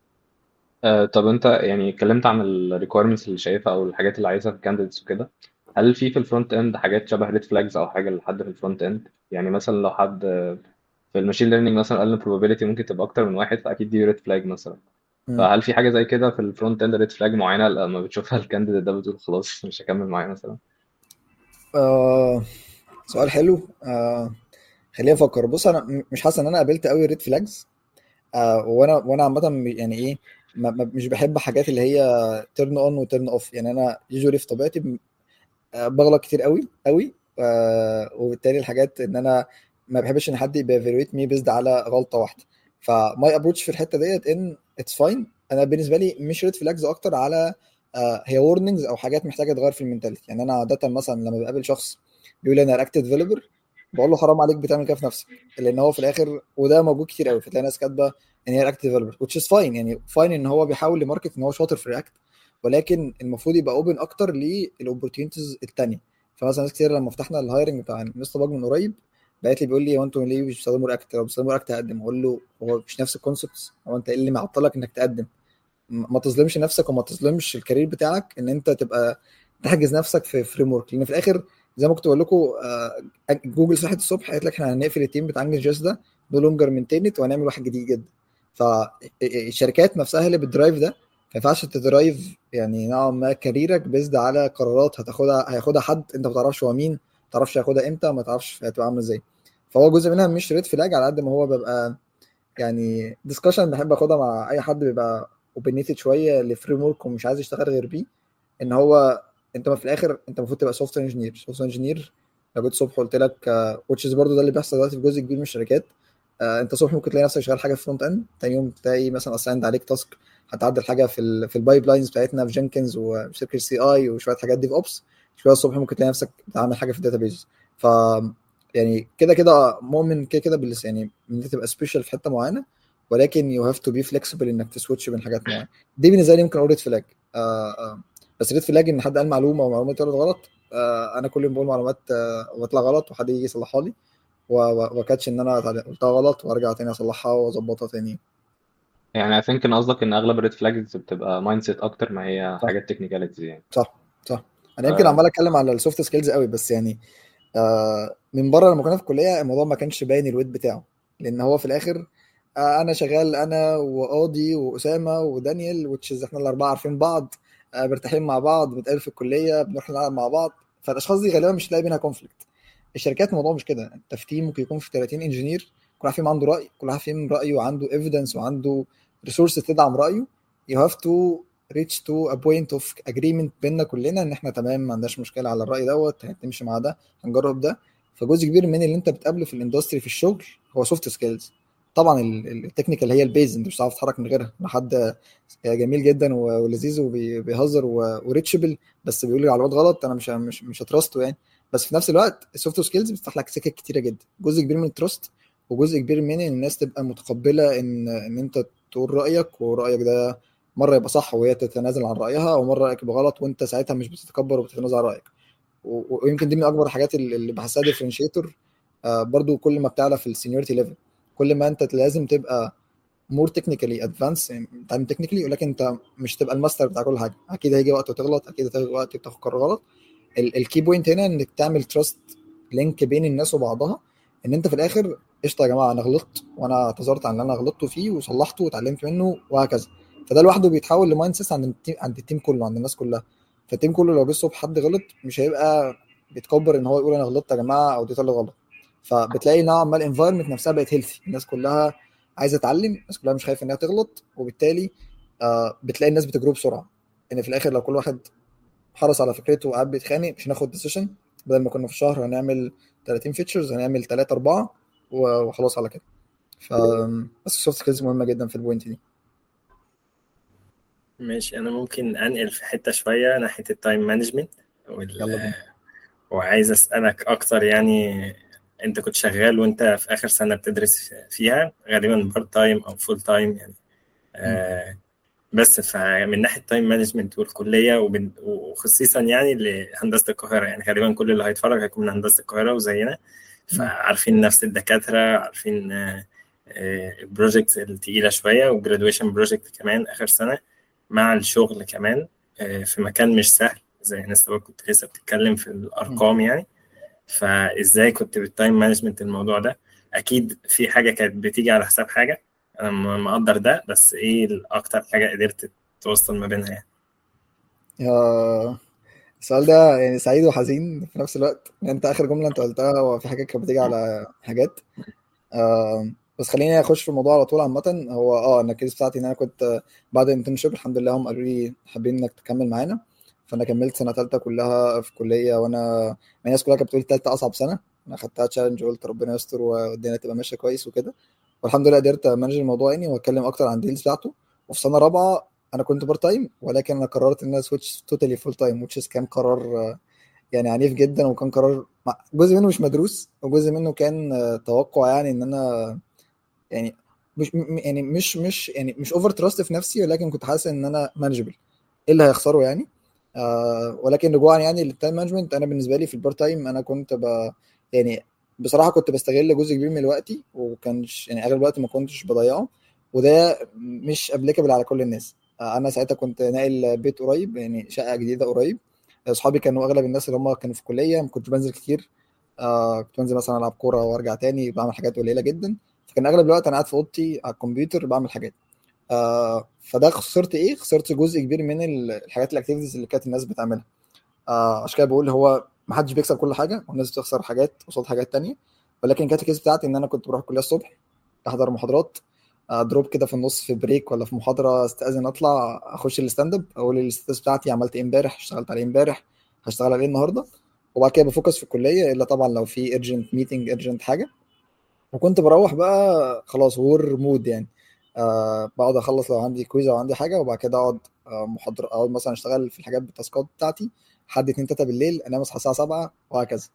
[SPEAKER 1] آه طب انت يعني اتكلمت عن الريكويرمنتس اللي شايفها او الحاجات اللي عايزها في الكانديديتس وكده هل في في الفرونت اند حاجات شبه ريد فلاجز او حاجه لحد في الفرونت اند يعني مثلا لو حد في الماشين ليرنينج مثلا قال ان probability ممكن تبقى اكتر من واحد فاكيد دي ريد فلاج مثلا فهل في حاجه زي كده في الفرونت اند ريد فلاج معينه لما بتشوفها الكانديديت ده بتقول خلاص مش هكمل معاه مثلا
[SPEAKER 2] آه سؤال حلو آه خليني افكر بص انا مش حاسس ان انا قابلت قوي ريد فلاجز آه وانا وانا عامه يعني ايه ما مش بحب حاجات اللي هي تيرن اون وتيرن اوف يعني انا يوجوالي في طبيعتي بغلط كتير قوي قوي آه وبالتالي الحاجات ان انا ما بحبش ان حد يبافيرويت مي بيزد على غلطه واحده فماي ابروتش في الحته ديت ان اتس فاين انا بالنسبه لي مش ريد فلاجز اكتر على آه هي وورنينجز او حاجات محتاجه تغير في المنتاليتي يعني انا عاده مثلا لما بقابل شخص بيقول انا رياكت ديفلوبر بقول له حرام عليك بتعمل كده في نفسك لان هو في الاخر وده موجود كتير قوي فتلاقي ناس كاتبه ان هي رياكت ديفلوبر which is fine يعني فاين ان هو بيحاول يماركت ان هو شاطر في رياكت ولكن المفروض يبقى اوبن اكتر للاوبورتيونيتيز الثانيه فمثلا ناس كتير لما فتحنا الهايرنج بتاع مستر باج من قريب بقيت لي بيقول لي هو انتوا ليه مش بتستخدموا رياكت لو بتستخدموا رياكت هقدم اقول له هو مش نفس الكونسبتس هو انت ايه اللي معطلك انك تقدم ما تظلمش نفسك وما تظلمش الكارير بتاعك ان انت تبقى تحجز نفسك في فريم ورك لان في الاخر زي ما كنت بقول لكم جوجل صحت الصبح قالت لك احنا هنقفل التيم بتاع انجل جاس ده نو لونجر من تينت وهنعمل واحد جديد جدا فالشركات نفسها اللي بتدرايف ده ما ينفعش تدرايف يعني نوعا ما كاريرك بيزد على قرارات هتاخدها هياخدها حد انت ما تعرفش هو مين ما تعرفش هياخدها امتى وما تعرفش هتبقى عامله ازاي فهو جزء منها مش ريد فلاج على قد ما هو بيبقى يعني ديسكشن بحب اخدها مع اي حد بيبقى اوبنيتد شويه لفريم ورك ومش عايز يشتغل غير بيه ان هو انت في الاخر انت المفروض تبقى سوفت انجينير سوفت انجينير لو جيت الصبح قلت لك وتشز برضه ده اللي بيحصل دلوقتي في جزء كبير من الشركات uh, انت الصبح ممكن تلاقي نفسك شغال حاجه في فرونت اند تاني يوم تلاقي مثلا اسايند عليك تاسك هتعدل حاجه في ال في البايب لاينز بتاعتنا في جينكنز وشركه سي اي وشويه حاجات دي في اوبس شويه الصبح ممكن تلاقي نفسك بتعمل حاجه في الداتابيز ف يعني كده كده مؤمن كده كده بال يعني ان انت تبقى سبيشال في حته معينه ولكن يو هاف تو بي فليكسبل انك تسويتش بين حاجات معينه دي بالنسبه لي ممكن اقول ريد فلاج آه آه بس ريد فلاج ان حد قال معلومه ومعلومه طلعت غلط آه انا كل يوم بقول معلومات بطلع غلط وحد يجي يصلحها لي وكاتش ان انا قلتها غلط وارجع تاني اصلحها واظبطها تاني
[SPEAKER 1] يعني I think ان قصدك ان اغلب الريد فلاجز بتبقى مايند سيت اكتر ما هي
[SPEAKER 2] صح.
[SPEAKER 1] حاجات تكنيكاليتيز يعني
[SPEAKER 2] صح صح انا يمكن
[SPEAKER 1] آه.
[SPEAKER 2] عمال اتكلم على السوفت سكيلز قوي بس يعني آه من بره لما كنا في الكليه الموضوع ما كانش باين الويت بتاعه لان هو في الاخر آه انا شغال انا وقاضي واسامه ودانيال وتشيز احنا الاربعه عارفين بعض آه مرتاحين مع بعض بنتقابل في الكليه بنروح نلعب مع بعض فالاشخاص دي غالبا مش هتلاقي بينها كونفليكت الشركات الموضوع مش كده انت في تيم ممكن يكون في 30 انجينير كل واحد فيهم عنده راي كل واحد فيهم رايه وعنده ايفيدنس وعنده ريسورس تدعم رايه يو هاف تو ريتش تو ا بوينت اوف اجريمنت بيننا كلنا ان احنا تمام ما عندناش مشكله على الراي دوت هنمشي مع ده هنجرب ده فجزء كبير من اللي انت بتقابله في الاندستري في الشغل هو سوفت سكيلز طبعا التكنيكال هي البيز انت مش هتعرف تتحرك من غيرها حد جميل جدا ولذيذ وبيهزر وريتشبل بس بيقول لي معلومات غلط انا مش مش مش هترسته يعني بس في نفس الوقت السوفت سكيلز بتفتح لك سكك كتيره جدا جزء كبير من التراست وجزء كبير من ان الناس تبقى متقبله ان ان انت تقول رايك ورايك ده مره يبقى صح وهي تتنازل عن رايها ومره رايك يبقى غلط وانت ساعتها مش بتتكبر وبتتنازل عن رايك ويمكن دي من اكبر الحاجات اللي بحسها ديفرنشيتور برضو كل ما بتعلى في السينيورتي ليفل كل ما انت لازم تبقى مور تكنيكالي ادفانس تعمل تكنيكالي ولكن انت مش تبقى الماستر بتاع كل حاجه اكيد هيجي وقت وتغلط اكيد هيجي وقت تاخد قرار غلط الكي بوينت هنا انك تعمل تراست لينك بين الناس وبعضها ان انت في الاخر قشطه يا جماعه انا غلطت وانا اعتذرت عن اللي انا غلطت فيه وصلحته واتعلمت منه وهكذا فده لوحده بيتحول لمايند سيت عند التيم عند التيم كله عند الناس كلها فالتيم كله لو جه الصبح حد غلط مش هيبقى بيتكبر ان هو يقول انا غلطت يا جماعه او دي طلعت غلط فبتلاقي نوعا ما الانفايرمنت نفسها بقت هيلثي الناس كلها عايزه تتعلم الناس كلها مش خايفه انها تغلط وبالتالي آه بتلاقي الناس بتجرو بسرعه ان في الاخر لو كل واحد حرص على فكرته وقعد بيتخانق مش هناخد ديسيشن بدل ما كنا في شهر هنعمل 30 فيتشرز هنعمل 3 4 وخلاص على كده ف بس السوفت سكيلز مهمه جدا في البوينت دي
[SPEAKER 3] ماشي انا ممكن انقل في حته شويه ناحيه التايم مانجمنت
[SPEAKER 2] يلا
[SPEAKER 3] وعايز اسالك اكتر يعني انت كنت شغال وانت في اخر سنه بتدرس فيها غالبا بارت تايم او فول تايم يعني آه بس فمن ناحيه تايم مانجمنت والكليه وخصيصا يعني لهندسه القاهره يعني غالبا كل اللي هيتفرج هيكون من هندسه القاهره وزينا فعارفين نفس الدكاتره عارفين البروجكتس التقيله شويه وجرادويشن بروجكت كمان اخر سنه مع الشغل كمان في مكان مش سهل زي الناس كنت لسه بتتكلم في الارقام يعني فازاي كنت بالتايم مانجمنت الموضوع ده اكيد في حاجه كانت بتيجي على حساب حاجه انا مقدر ده بس ايه اكتر حاجه قدرت توصل ما بينها يعني
[SPEAKER 2] يا السؤال ده يعني سعيد وحزين في نفس الوقت يعني انت اخر جمله انت قلتها هو في حاجات كانت بتيجي على حاجات آه بس خليني اخش في الموضوع على طول عامه هو اه انا الكيس بتاعتي ان انا كنت بعد الانترنشيب الحمد لله هم قالوا لي حابين انك تكمل معانا فانا كملت سنه ثالثه كلها في كليه وانا الناس كلها كانت بتقول ثالثه اصعب سنه انا خدتها تشالنج وقلت ربنا يستر والدنيا تبقى ماشيه كويس وكده والحمد لله قدرت امانج الموضوع يعني واتكلم اكتر عن الديلز بتاعته وفي سنه رابعه انا كنت بار تايم ولكن انا قررت ان انا سويتش توتالي فول تايم وتشز كان قرار يعني عنيف جدا وكان قرار جزء منه مش مدروس وجزء منه كان توقع يعني ان انا يعني مش يعني مش مش يعني مش اوفر تراست في نفسي ولكن كنت حاسس ان انا مانجبل ايه اللي هيخسره يعني آه ولكن رجوعا يعني للتايم مانجمنت انا بالنسبه لي في البار تايم انا كنت ب يعني بصراحه كنت بستغل جزء كبير من وقتي وكانش يعني اغلب الوقت ما كنتش بضيعه وده مش ابليكابل على كل الناس آه انا ساعتها كنت ناقل بيت قريب يعني شقه جديده قريب اصحابي كانوا اغلب الناس اللي هم كانوا في الكليه ما كنتش بنزل كتير آه كنت بنزل مثلا العب كوره وارجع تاني بعمل حاجات قليله جدا فكان فكان اغلب الوقت انا قاعد في اوضتي على الكمبيوتر بعمل حاجات آه فده خسرت ايه خسرت جزء كبير من الحاجات الاكتيفيتيز اللي كانت الناس بتعملها آه عشان كده بقول هو ما حدش بيكسب كل حاجه والناس بتخسر حاجات قصاد حاجات تانية ولكن كانت الكيس بتاعتي ان انا كنت بروح الكليه الصبح احضر محاضرات دروب كده في النص في بريك ولا في محاضره استاذن اطلع اخش الستاند اب اقول الستاتس بتاعتي عملت ايه امبارح اشتغلت عليه امبارح هشتغل عليه النهارده وبعد كده بفوكس في الكليه الا طبعا لو في ارجنت ميتنج ارجنت حاجه وكنت بروح بقى خلاص وور مود يعني أه بقعد اخلص لو عندي كويز او عندي حاجه وبعد كده اقعد أه محاضره اقعد مثلا اشتغل في الحاجات بالتاسكات بتاعتي لحد 2 3 بالليل انام اصحى الساعه 7 وهكذا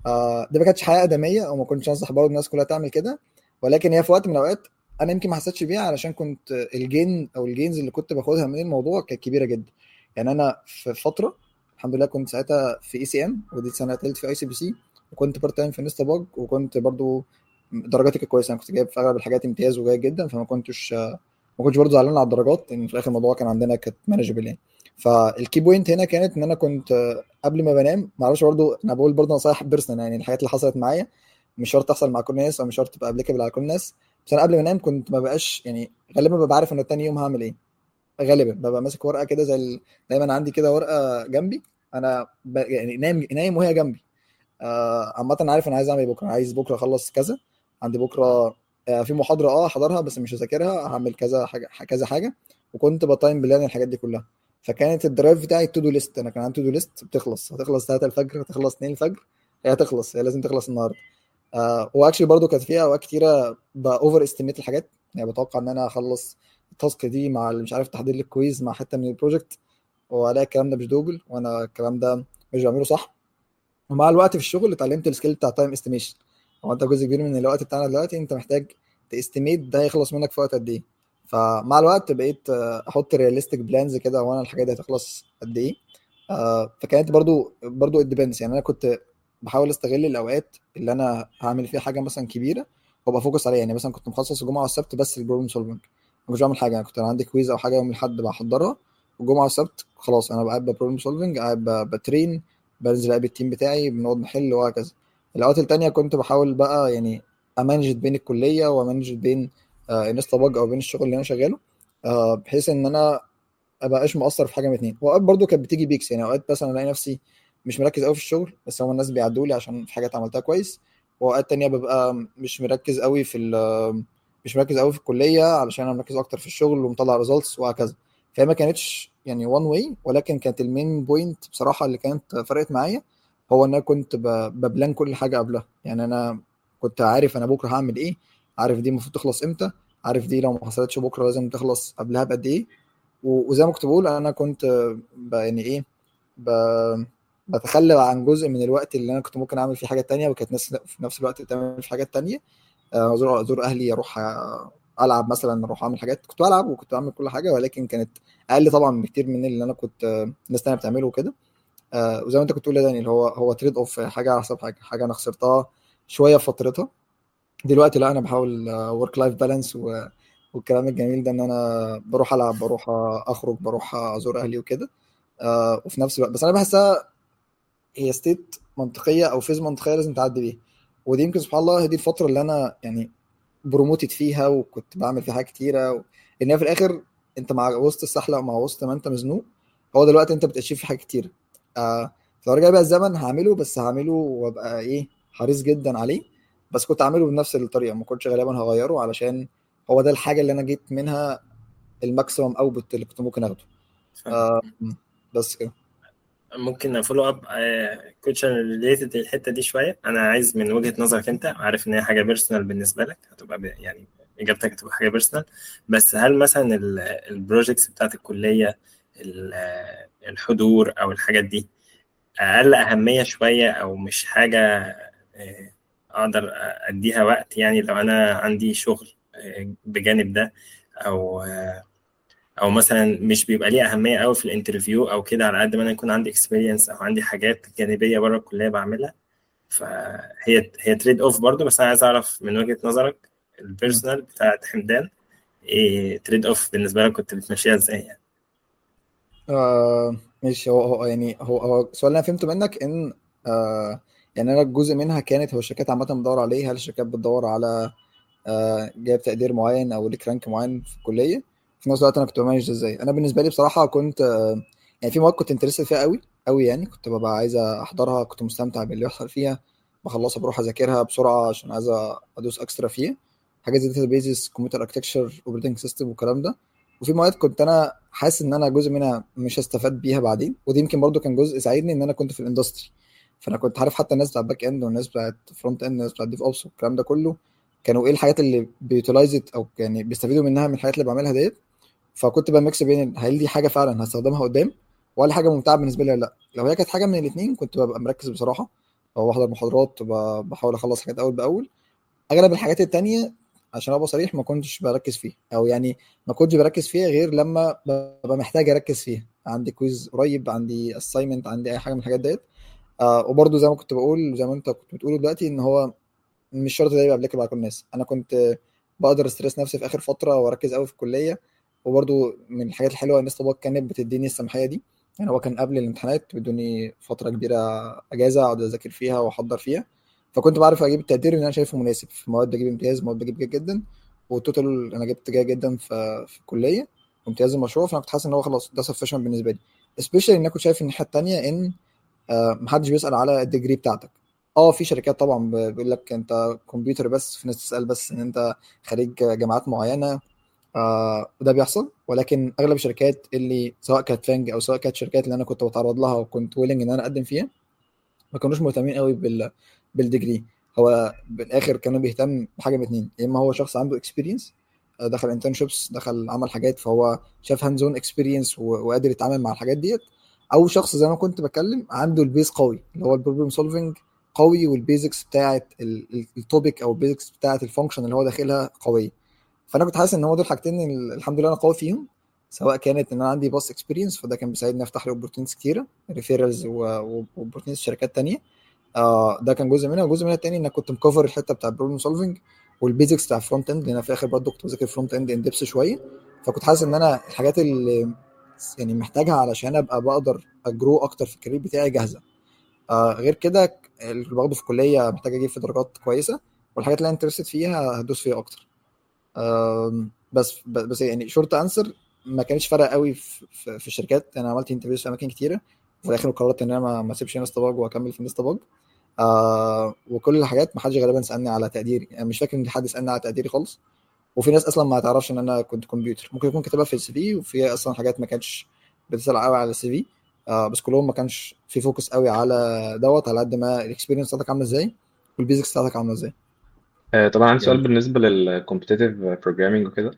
[SPEAKER 2] أه دي ما كانتش حياه ادميه او ما كنتش انصح برضه الناس كلها تعمل كده ولكن هي في وقت من الاوقات انا يمكن ما حسيتش بيها علشان كنت الجين او الجينز اللي كنت باخدها من الموضوع كانت كبيره جدا يعني انا في فتره الحمد لله كنت ساعتها في اي سي ام ودي سنه ثالث في اي سي بي سي وكنت بارت تايم في نستا باج وكنت برضو درجاتي كانت كويسه انا كنت جايب في اغلب الحاجات امتياز وجيد جدا فما كنتش ما كنتش برضو زعلان على الدرجات لان في الاخر الموضوع كان عندنا كانت مانجبل يعني فالكي بوينت هنا كانت ان انا كنت قبل ما بنام معلش برضو انا بقول برضو نصايح بيرسونال يعني الحاجات اللي حصلت معايا مش شرط تحصل مع كل الناس او مش شرط تبقى ابليكابل على كل الناس بس انا قبل ما انام كنت ما بقاش يعني غالبا ببقى عارف ان تاني يوم هعمل ايه غالبا ببقى ماسك ورقه كده زي ال... دايما عندي كده ورقه جنبي انا ب... يعني نايم نايم وهي جنبي آه عامه عارف انا عايز اعمل ايه بكره عايز بكره اخلص كذا عندي بكره آه في محاضره اه احضرها بس مش هذاكرها هعمل كذا حاجه كذا حاجه وكنت بتايم بلان الحاجات دي كلها فكانت الدرايف بتاعي التو دو ليست انا كان عندي تو دو ليست بتخلص هتخلص 3 الفجر هتخلص 2 الفجر هي هتخلص هي لازم تخلص النهارده آه واكشلي برضو كانت فيها اوقات كتيره باوفر استيميت الحاجات يعني بتوقع ان انا اخلص التاسك دي مع مش عارف تحضير للكويز مع حته من البروجكت والاقي الكلام ده مش دوبل وانا الكلام ده مش بعمله صح ومع الوقت في الشغل اتعلمت السكيل بتاع تايم استيميشن هو انت جزء كبير من الوقت بتاعنا دلوقتي انت محتاج تستيميت ده هيخلص منك في وقت قد ايه فمع الوقت بقيت احط رياليستيك بلانز كده وانا الحاجات دي هتخلص قد ايه آه فكانت برضو برضو الديبندس يعني انا كنت بحاول استغل الاوقات اللي انا هعمل فيها حاجه مثلا كبيره وابقى فوكس عليها يعني مثلا كنت مخصص الجمعه والسبت بس للبروبلم سولفنج ما كنتش بعمل حاجه انا كنت عندي كويز او حاجه يوم الاحد بحضرها والجمعه والسبت خلاص انا قاعد ببروبلم سولفنج قاعد بترين بنزل اقابل التيم بتاعي بنقعد نحل وهكذا الاوقات التانية كنت بحاول بقى يعني امانج بين الكليه وامانج بين آه انستا باج او بين الشغل اللي انا شغاله آه بحيث ان انا ابقاش مقصر في حاجه من اتنين واوقات برضو كانت بتيجي بيكس يعني اوقات مثلا الاقي نفسي مش مركز قوي في الشغل بس هم الناس بيعدوا لي عشان في حاجات عملتها كويس واوقات تانية ببقى مش مركز قوي في مش مركز قوي في الكليه علشان انا مركز اكتر في الشغل ومطلع ريزلتس وهكذا فهي ما كانتش يعني وان واي ولكن كانت المين بوينت بصراحه اللي كانت فرقت معايا هو ان انا كنت ببلان كل حاجه قبلها يعني انا كنت عارف انا بكره هعمل ايه عارف دي المفروض تخلص امتى عارف دي لو ما حصلتش بكره لازم تخلص قبلها بقد ايه وزي ما كنت بقول انا كنت يعني ايه بتخلى عن جزء من الوقت اللي انا كنت ممكن اعمل فيه حاجات تانية وكانت ناس في نفس الوقت بتعمل في حاجات تانية ازور ازور اهلي اروح العب مثلا اروح اعمل حاجات كنت بلعب وكنت بعمل كل حاجه ولكن كانت اقل طبعا بكتير من اللي انا كنت ناس تانية بتعمله وكده وزي ما انت كنت بتقول يا دانيال هو هو تريد اوف حاجه على حساب حاجه حاجه انا خسرتها شويه في فترتها دلوقتي لا انا بحاول ورك لايف بالانس والكلام الجميل ده ان انا بروح العب بروح اخرج بروح ازور اهلي وكده وفي نفس الوقت بس انا بحسها هي ستيت منطقيه او فيز منطقيه لازم تعدي بيها ودي يمكن سبحان الله هي دي الفتره اللي انا يعني بروموتد فيها وكنت بعمل فيها حاجات كتيره و... ان هي في الاخر انت مع وسط السحله ومع وسط ما انت مزنوق هو دلوقتي انت بتشيف في حاجات كتيره آه لو رجع بقى الزمن هعمله بس هعمله وابقى ايه حريص جدا عليه بس كنت هعمله بنفس الطريقه ما كنتش غالبا هغيره علشان هو ده الحاجه اللي انا جيت منها الماكسيمم اوتبوت اللي كنت ممكن اخده آه بس كده
[SPEAKER 3] ممكن افولو اب كوتشن ريليتد الحته دي شويه انا عايز من وجهه نظرك انت عارف ان هي حاجه بيرسونال بالنسبه لك هتبقى يعني اجابتك هتبقى حاجه بيرسونال بس هل مثلا البروجكتس بتاعت الكليه الحضور او الحاجات دي اقل اهميه شويه او مش حاجه اقدر اديها وقت يعني لو انا عندي شغل بجانب ده او او مثلا مش بيبقى ليه اهميه قوي في الانترفيو او كده على قد ما انا يكون عندي اكسبيرينس او عندي حاجات جانبيه بره الكليه بعملها فهي هي تريد اوف برضه بس انا عايز اعرف من وجهه نظرك البيرسونال بتاعت حمدان ايه تريد اوف بالنسبه لك كنت بتمشيها ازاي يعني؟
[SPEAKER 2] آه ماشي هو هو يعني هو هو السؤال اللي انا فهمته منك ان آه يعني انا جزء منها كانت هو الشركات عامه بتدور عليه هل الشركات بتدور على آه جايب تقدير معين او ليك رانك معين في الكليه في نفس الوقت انا كنت بمانج ازاي انا بالنسبه لي بصراحه كنت آه يعني في مواد كنت انترست فيها قوي قوي يعني كنت ببقى عايز احضرها كنت مستمتع باللي بيحصل فيها بخلصها بروح اذاكرها بسرعه عشان عايز ادوس اكسترا فيها حاجات زي داتابيزز كمبيوتر اركتكشر اوبريتنج سيستم والكلام ده وفي مواد كنت انا حاسس ان انا جزء منها مش هستفاد بيها بعدين ودي يمكن برضو كان جزء ساعدني ان انا كنت في الاندستري فانا كنت عارف حتى الناس بتاعت باك اند والناس بتاعت فرونت اند والناس بتاعت ديف اوبس والكلام ده كله كانوا ايه الحاجات اللي بيوتلايزت او يعني بيستفيدوا منها من الحاجات اللي بعملها ديت فكنت بميكس بين هل دي حاجه فعلا هستخدمها قدام ولا حاجه ممتعه بالنسبه لي ولا لا لو هي كانت حاجه من الاثنين كنت ببقى مركز بصراحه او بحضر محاضرات بحاول اخلص حاجات اول باول اغلب الحاجات التانية عشان ابقى صريح ما كنتش بركز فيها او يعني ما كنتش بركز فيها غير لما ببقى محتاج اركز فيها عندي كويز قريب عندي اساينمنت عندي اي حاجه من الحاجات ديت آه وبرده زي ما كنت بقول زي ما انت كنت بتقول دلوقتي ان هو مش شرط ده يبقى ابليكابل على كل الناس انا كنت بقدر استرس نفسي في اخر فتره واركز قوي في الكليه وبرده من الحاجات الحلوه ان طباق كانت بتديني السماحيه دي يعني هو كان قبل الامتحانات بيدوني فتره كبيره اجازه اقعد اذاكر فيها واحضر فيها فكنت بعرف اجيب التقدير اللي انا شايفه مناسب في مواد بجيب امتياز مواد بجيب جيد جدا والتوتال انا جبت جيد جدا في في الكليه وامتياز المشروع فانا كنت حاسس ان هو خلاص ده سفشن بالنسبه لي سبيشالي ان انا كنت شايف الناحيه الثانيه ان آه محدش بيسال على الديجري بتاعتك اه في شركات طبعا بيقول لك انت كمبيوتر بس في ناس تسال بس ان انت خريج جامعات معينه آه وده بيحصل ولكن اغلب الشركات اللي سواء كانت فانج او سواء كانت شركات اللي انا كنت بتعرض لها وكنت ويلنج ان انا اقدم فيها ما كانوش مهتمين قوي بال بالديجري هو بالاخر كانوا بيهتم بحاجه من اتنين يا اما هو شخص عنده اكسبيرينس دخل انترنشيبس دخل عمل حاجات فهو شاف هاند زون اكسبيرينس وقادر يتعامل مع الحاجات ديت او شخص زي ما كنت بتكلم عنده البيز قوي اللي هو البروبلم سولفنج قوي والبيزكس بتاعه التوبيك او البيزكس بتاعه الفانكشن اللي هو داخلها قويه فانا كنت حاسس ان هو دول حاجتين الحمد لله انا قوي فيهم سواء كانت ان انا عندي باص اكسبيرينس فده كان بيساعدني افتح لي اوبورتونيتيز كتيره ريفيرالز واوبورتونيتيز شركات تانية آه ده كان جزء منها وجزء منها التاني انك كنت مكفر الحته بتاع البروبلم سولفنج والبيزكس بتاع الفرونت اند لان في الاخر برضه كنت بذاكر فرونت اند ان ديبس شويه فكنت حاسس ان انا الحاجات اللي يعني محتاجها علشان ابقى بقدر اجرو اكتر في الكارير بتاعي جاهزه آه غير كده اللي باخده في الكليه محتاج اجيب في درجات كويسه والحاجات اللي انا انترستد فيها هدوس فيها اكتر آه بس بس يعني شورت انسر ما كانش فارقه قوي في, في الشركات انا عملت انترفيوز في اماكن كتيره وفي الاخر قررت ان انا ما اسيبش ناس طباج واكمل في ناس طباج آه وكل الحاجات ما حدش غالبا سالني على تقديري يعني مش فاكر ان حد سالني على تقديري خالص وفي ناس اصلا ما تعرفش ان انا كنت كمبيوتر ممكن يكون كاتبها في السي في وفي اصلا حاجات ما كانتش بتسال قوي على السي في آه بس كلهم ما كانش في فوكس قوي على دوت على قد ما الاكسبيرينس بتاعتك عامله ازاي والبيزكس بتاعتك عامله ازاي
[SPEAKER 1] آه طبعا عندي سؤال بالنسبه للكومبتيتيف بروجرامينج وكده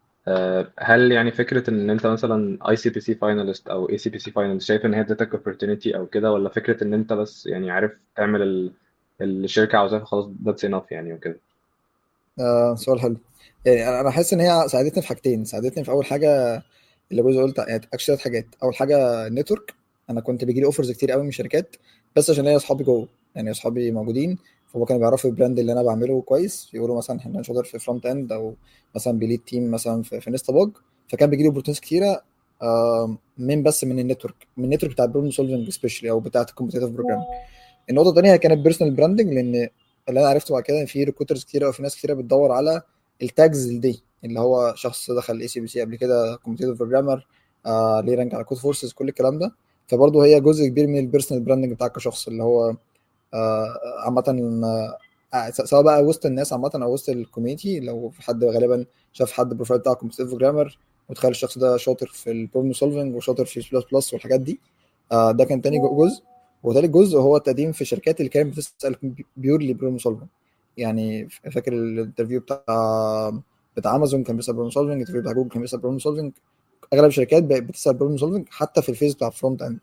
[SPEAKER 1] هل يعني فكرة إن أنت مثلا اي سي بي سي فاينالست أو اي سي بي سي فاينالست شايف إن هي ادتك opportunity أو كده ولا فكرة إن أنت بس يعني عارف تعمل ال... الشركة عاوزاه خلاص that's enough يعني وكده
[SPEAKER 2] آه سؤال حلو يعني أنا حاسس إن هي ساعدتني في حاجتين ساعدتني في أول حاجة اللي جوز قلت يعني اكشلي ثلاث حاجات أول حاجة نتورك أنا كنت بيجي لي أوفرز كتير قوي من شركات بس عشان ليا أصحابي جوه يعني أصحابي موجودين فهم كانوا بيعرفوا البراند اللي انا بعمله كويس يقولوا مثلا احنا شاطر في فرونت اند او مثلا بليد تيم مثلا في, في نستا باج فكان بيجي لي اوبورتونيتيز كتيره من بس من النتورك من النتورك بتاع البروبلم سولفنج سبيشلي او بتاعه الكومبتيتيف بروجرام النقطه الثانيه كانت بيرسونال براندنج لان اللي انا عرفته بعد كده ان في ريكروترز كتيره او في ناس كتيره بتدور على التاجز دي اللي هو شخص دخل اي سي بي سي قبل كده كومبتيتيف بروجرامر آه ليه رانك على كود فورسز كل الكلام ده فبرضه هي جزء كبير من البيرسونال براندنج بتاعك كشخص اللي هو آه عامة آه سواء بقى وسط الناس عامة أو وسط الكوميونتي لو في حد غالبا شاف حد بروفايل بتاع كومبتيتيف بروجرامر وتخيل الشخص ده شاطر في البروبلم سولفنج وشاطر في بلس بلس والحاجات دي آه ده كان تاني جزء وتالت جزء هو التقديم في الشركات اللي كانت بتسأل بيورلي بروبلم سولفنج يعني فاكر الانترفيو بتاع بتاع امازون كان بيسأل بروبلم سولفنج الانترفيو بتاع جوجل كان بيسأل بروبلم سولفنج اغلب الشركات بقت بتسأل بروبلم سولفنج حتى في الفيز بتاع الفرونت اند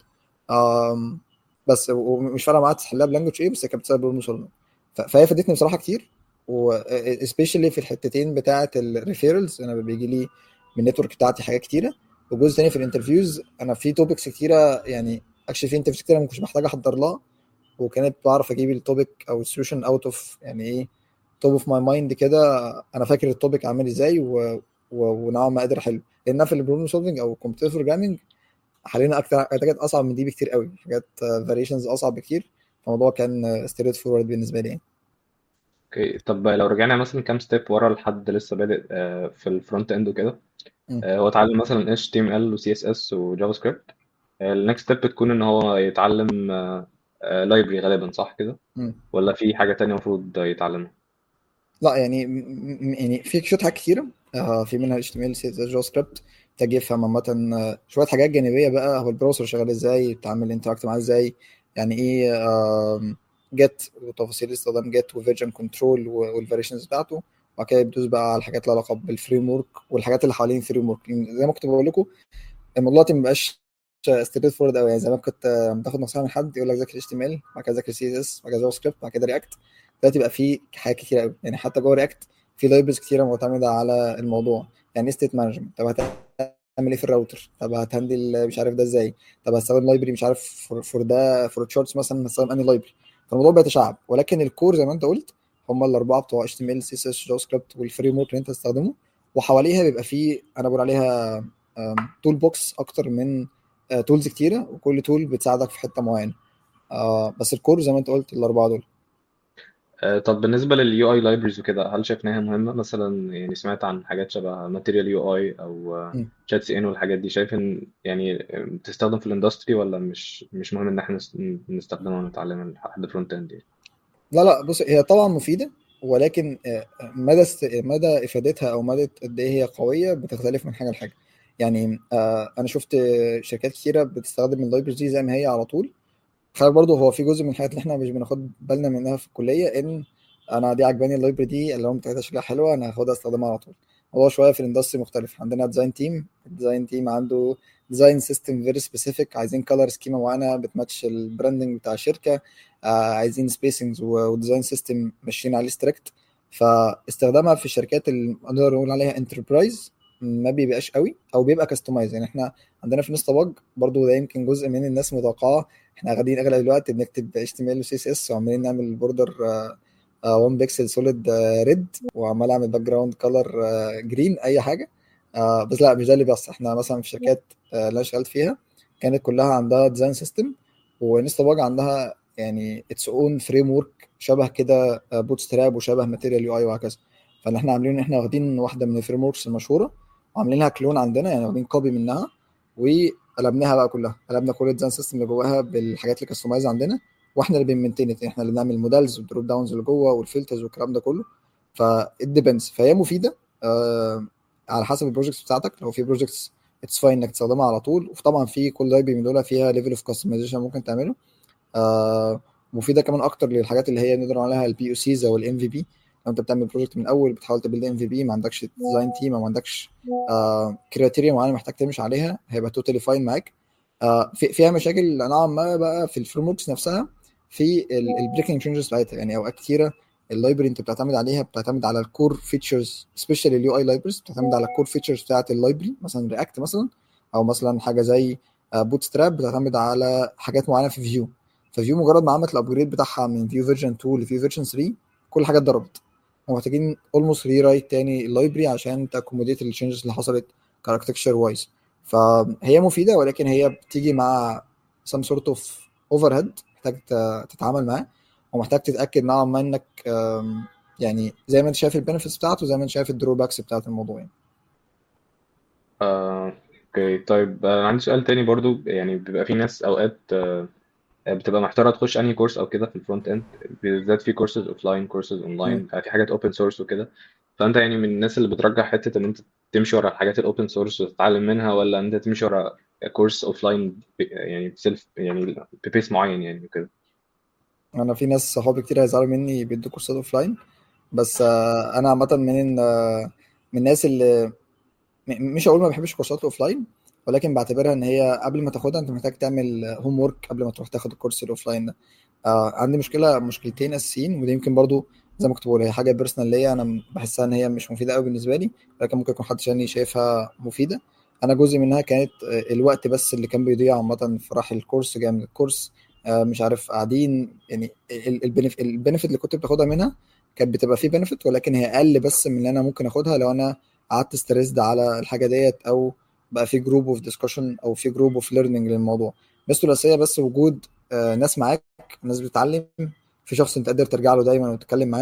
[SPEAKER 2] بس ومش فارقه معاها تحلها بلانجوج ايه بس هي كانت بتسال بروبلم سولفنج فهي فادتني بصراحه كتير وسبيشالي في الحتتين بتاعه الريفيرلز انا بيجي لي من النتورك بتاعتي حاجات كتيره وجزء تاني في الانترفيوز انا في توبكس كتيره يعني اكشلي في انترفيوز كتيره ما كنتش محتاج احضر لها وكانت بعرف اجيب التوبيك او السوليوشن اوت اوف يعني ايه توب اوف ماي مايند كده انا فاكر التوبيك عامل ازاي ونوعا ما قادر احله لان في البروبلم سولفنج او الكمبيوتر بروجرامنج حاليا اكتر حاجات اصعب من دي بكتير قوي حاجات فاريشنز اصعب بكتير فالموضوع كان ستريت فورورد بالنسبه لي يعني
[SPEAKER 1] اوكي طب لو رجعنا مثلا كام ستيب ورا لحد لسه بادئ آه، في الفرونت اند وكده
[SPEAKER 2] مم.
[SPEAKER 1] آه، هو اتعلم مثلا HTML و CSS و JavaScript النكست ستيب بتكون ان هو يتعلم لايبرري غالبا صح كده
[SPEAKER 2] مم.
[SPEAKER 1] ولا في حاجة تانية المفروض يتعلمها
[SPEAKER 2] لا يعني م- م- يعني في شويه حاجات كتيره آه، في منها HTML CSS جافا سكريبت محتاج يفهم عامة آه، شوية حاجات جانبية بقى هو البراوزر شغال ازاي بتعمل انتراكت معاه ازاي يعني ايه جيت وتفاصيل استخدام جيت وفيرجن كنترول والفاريشنز بتاعته وبعد كده بتدوس بقى على الحاجات لها علاقة بالفريم ورك والحاجات اللي حوالين الفريم ورك زي ما كنت بقول لكم الموضوع دلوقتي مبقاش ستريت فورد قوي يعني زمان كنت آه، بتاخد نصيحة من حد يقول لك ذاكر HTML بعد كده ذاكر CSS بعد كده جافا سكريبت بعد كده رياكت دلوقتي بقى في حاجات كتير قوي يعني حتى جوه رياكت في لايبرز كتيره معتمده على الموضوع يعني ستيت مانجمنت طب هتعمل ايه في الراوتر طب هتهندل مش عارف ده ازاي طب هستخدم لايبرري مش عارف فور, فور ده فور تشارتس مثلا هستخدم انهي لايبرري فالموضوع بيتشعب ولكن الكور زي ما انت قلت هم الاربعه بتوع اتش تي ام ال سي اس اس جافا سكريبت والفريم ورك اللي انت تستخدمه وحواليها بيبقى في انا بقول عليها تول بوكس اكتر من تولز كتيره وكل تول بتساعدك في حته معينه آه، بس الكور زي ما انت قلت الاربعه دول
[SPEAKER 1] آه، طب بالنسبة لليو اي لايبرز وكده هل شايف انها مهمة مثلا يعني سمعت عن حاجات شبه ماتيريال يو اي او
[SPEAKER 2] م.
[SPEAKER 1] شات سي ان والحاجات دي شايف ان يعني بتستخدم في الاندستري ولا مش مش مهم ان احنا نست- نستخدمها ونتعلمها لحد فرونت اند يعني
[SPEAKER 2] لا لا بص هي طبعا مفيدة ولكن آه، مدى است... مدى افادتها او مدى قد ايه هي قوية بتختلف من حاجة لحاجة يعني آه، انا شفت شركات كتيرة بتستخدم اللايبرز دي زي ما هي على طول خلي بالك برضه هو في جزء من الحاجات اللي احنا مش بناخد بالنا منها في الكلية ان انا دي عجباني اللايبرري دي اللي هو بتاعتها شكلها حلوة انا هاخدها استخدمها على طول هو شوية في الاندستري مختلف عندنا ديزاين تيم الديزاين تيم عنده ديزاين سيستم فيري سبيسيفيك عايزين كلر سكيما معينة بتماتش البراندنج بتاع الشركة آه، عايزين سبيسنجز وديزاين سيستم ماشيين عليه ستريكت فاستخدامها في الشركات اللي نقدر نقول عليها انتربرايز ما بيبقاش قوي او بيبقى كاستمايز يعني احنا عندنا في نستا باج برضو ده يمكن جزء من الناس متوقعه احنا قاعدين اغلب الوقت بنكتب اتش تي ام ال وسي اس اس وعمالين نعمل بوردر 1 بيكسل سوليد ريد وعمال اعمل باك جراوند كلر جرين اي حاجه آه، بس لا مش ده اللي بيحصل احنا مثلا في الشركات آه، اللي انا اشتغلت فيها كانت كلها عندها ديزاين سيستم ونستا باج عندها يعني اتس اون فريم ورك شبه كده بوت ستراب وشبه ماتيريال يو اي وهكذا فاللي احنا عاملين احنا واخدين واحده من الفريم وركس المشهوره وعاملين لها كلون عندنا يعني واخدين كوبي منها وقلبناها بقى كلها قلبنا كل الديزاين سيستم اللي جواها بالحاجات اللي كاستمايز عندنا واحنا اللي بنمنتين احنا اللي بنعمل المودلز والدروب داونز اللي جوه والفلترز والكلام ده كله فالديبندز فهي مفيده آه على حسب البروجكتس بتاعتك لو في بروجكتس اتس فاين انك تستخدمها على طول وطبعا في كل لايبرري من دول فيها ليفل اوف كاستمايزيشن ممكن تعمله آه مفيده كمان اكتر للحاجات اللي هي نقدر عليها البي او سيز او الام في بي لو انت بتعمل بروجكت من اول بتحاول تبيلد ام في بي ما عندكش ديزاين تيم او ما عندكش كريتيريا معينه محتاج تمشي عليها هيبقى توتالي فاين معاك آه في فيها مشاكل نوعا ما بقى في الفريم وركس نفسها في البريكنج تشينجز بتاعتها يعني اوقات كتيره اللايبرري انت بتعتمد عليها بتعتمد على الكور فيتشرز سبيشالي اليو اي لايبرز بتعتمد على الكور فيتشرز بتاعت اللايبرري مثلا رياكت مثلا او مثلا حاجه زي بوت ستراب بتعتمد على حاجات معينه في فيو ففيو مجرد ما عملت الابجريد بتاعها من فيو فيرجن 2 لفيو فيرجن 3 كل حاجه اتضربت ومحتاجين اولموست ري رايت تاني اللايبرري عشان تاكوموديت التشنجز اللي حصلت كاركتكشر وايز فهي مفيده ولكن هي بتيجي مع سم سورت اوف اوفر هيد محتاج تتعامل معاه ومحتاج تتاكد نوعا ما انك يعني زي ما انت شايف البنفيتس بتاعته زي ما انت شايف الدروباكس بتاعت الموضوع يعني
[SPEAKER 1] آه، اوكي طيب آه، عندي سؤال تاني برضو يعني بيبقى في ناس اوقات آه، بتبقى محتاره تخش انهي كورس او كده في الفرونت اند بالذات في كورسز اوف لاين كورسز اون لاين في حاجات اوبن سورس وكده فانت يعني من الناس اللي بترجح حته ان انت تمشي ورا الحاجات الاوبن سورس وتتعلم منها ولا انت تمشي ورا كورس اوف لاين يعني سيلف يعني ببيس معين يعني وكده
[SPEAKER 2] انا في ناس صحابي كتير هيزعلوا مني بيدوا كورسات اوف لاين بس آه، انا عامه من آه، من الناس اللي م- مش هقول ما بحبش كورسات الاوف لاين ولكن بعتبرها ان هي قبل ما تاخدها انت محتاج تعمل هوم ورك قبل ما تروح تاخد الكورس الاوف لاين ده آه عندي مشكله مشكلتين اساسيين ودي يمكن برضو زي ما كنت بقول هي حاجه بيرسونال ليا انا بحسها ان هي مش مفيده قوي بالنسبه لي ولكن ممكن يكون حد تاني شايفها مفيده انا جزء منها كانت آه، الوقت بس اللي كان بيضيع عامه في راح الكورس جاي من الكورس آه مش عارف قاعدين يعني البنفيت اللي كنت بتاخدها منها كانت بتبقى فيه بنفيت ولكن هي اقل بس من اللي انا ممكن اخدها لو انا قعدت ستريسد على الحاجه ديت او بقى في جروب اوف ديسكشن او في جروب اوف ليرنينج للموضوع بس الاساسيه بس وجود آه، ناس معاك ناس بتتعلم في شخص انت قادر ترجع له دايما وتتكلم معاه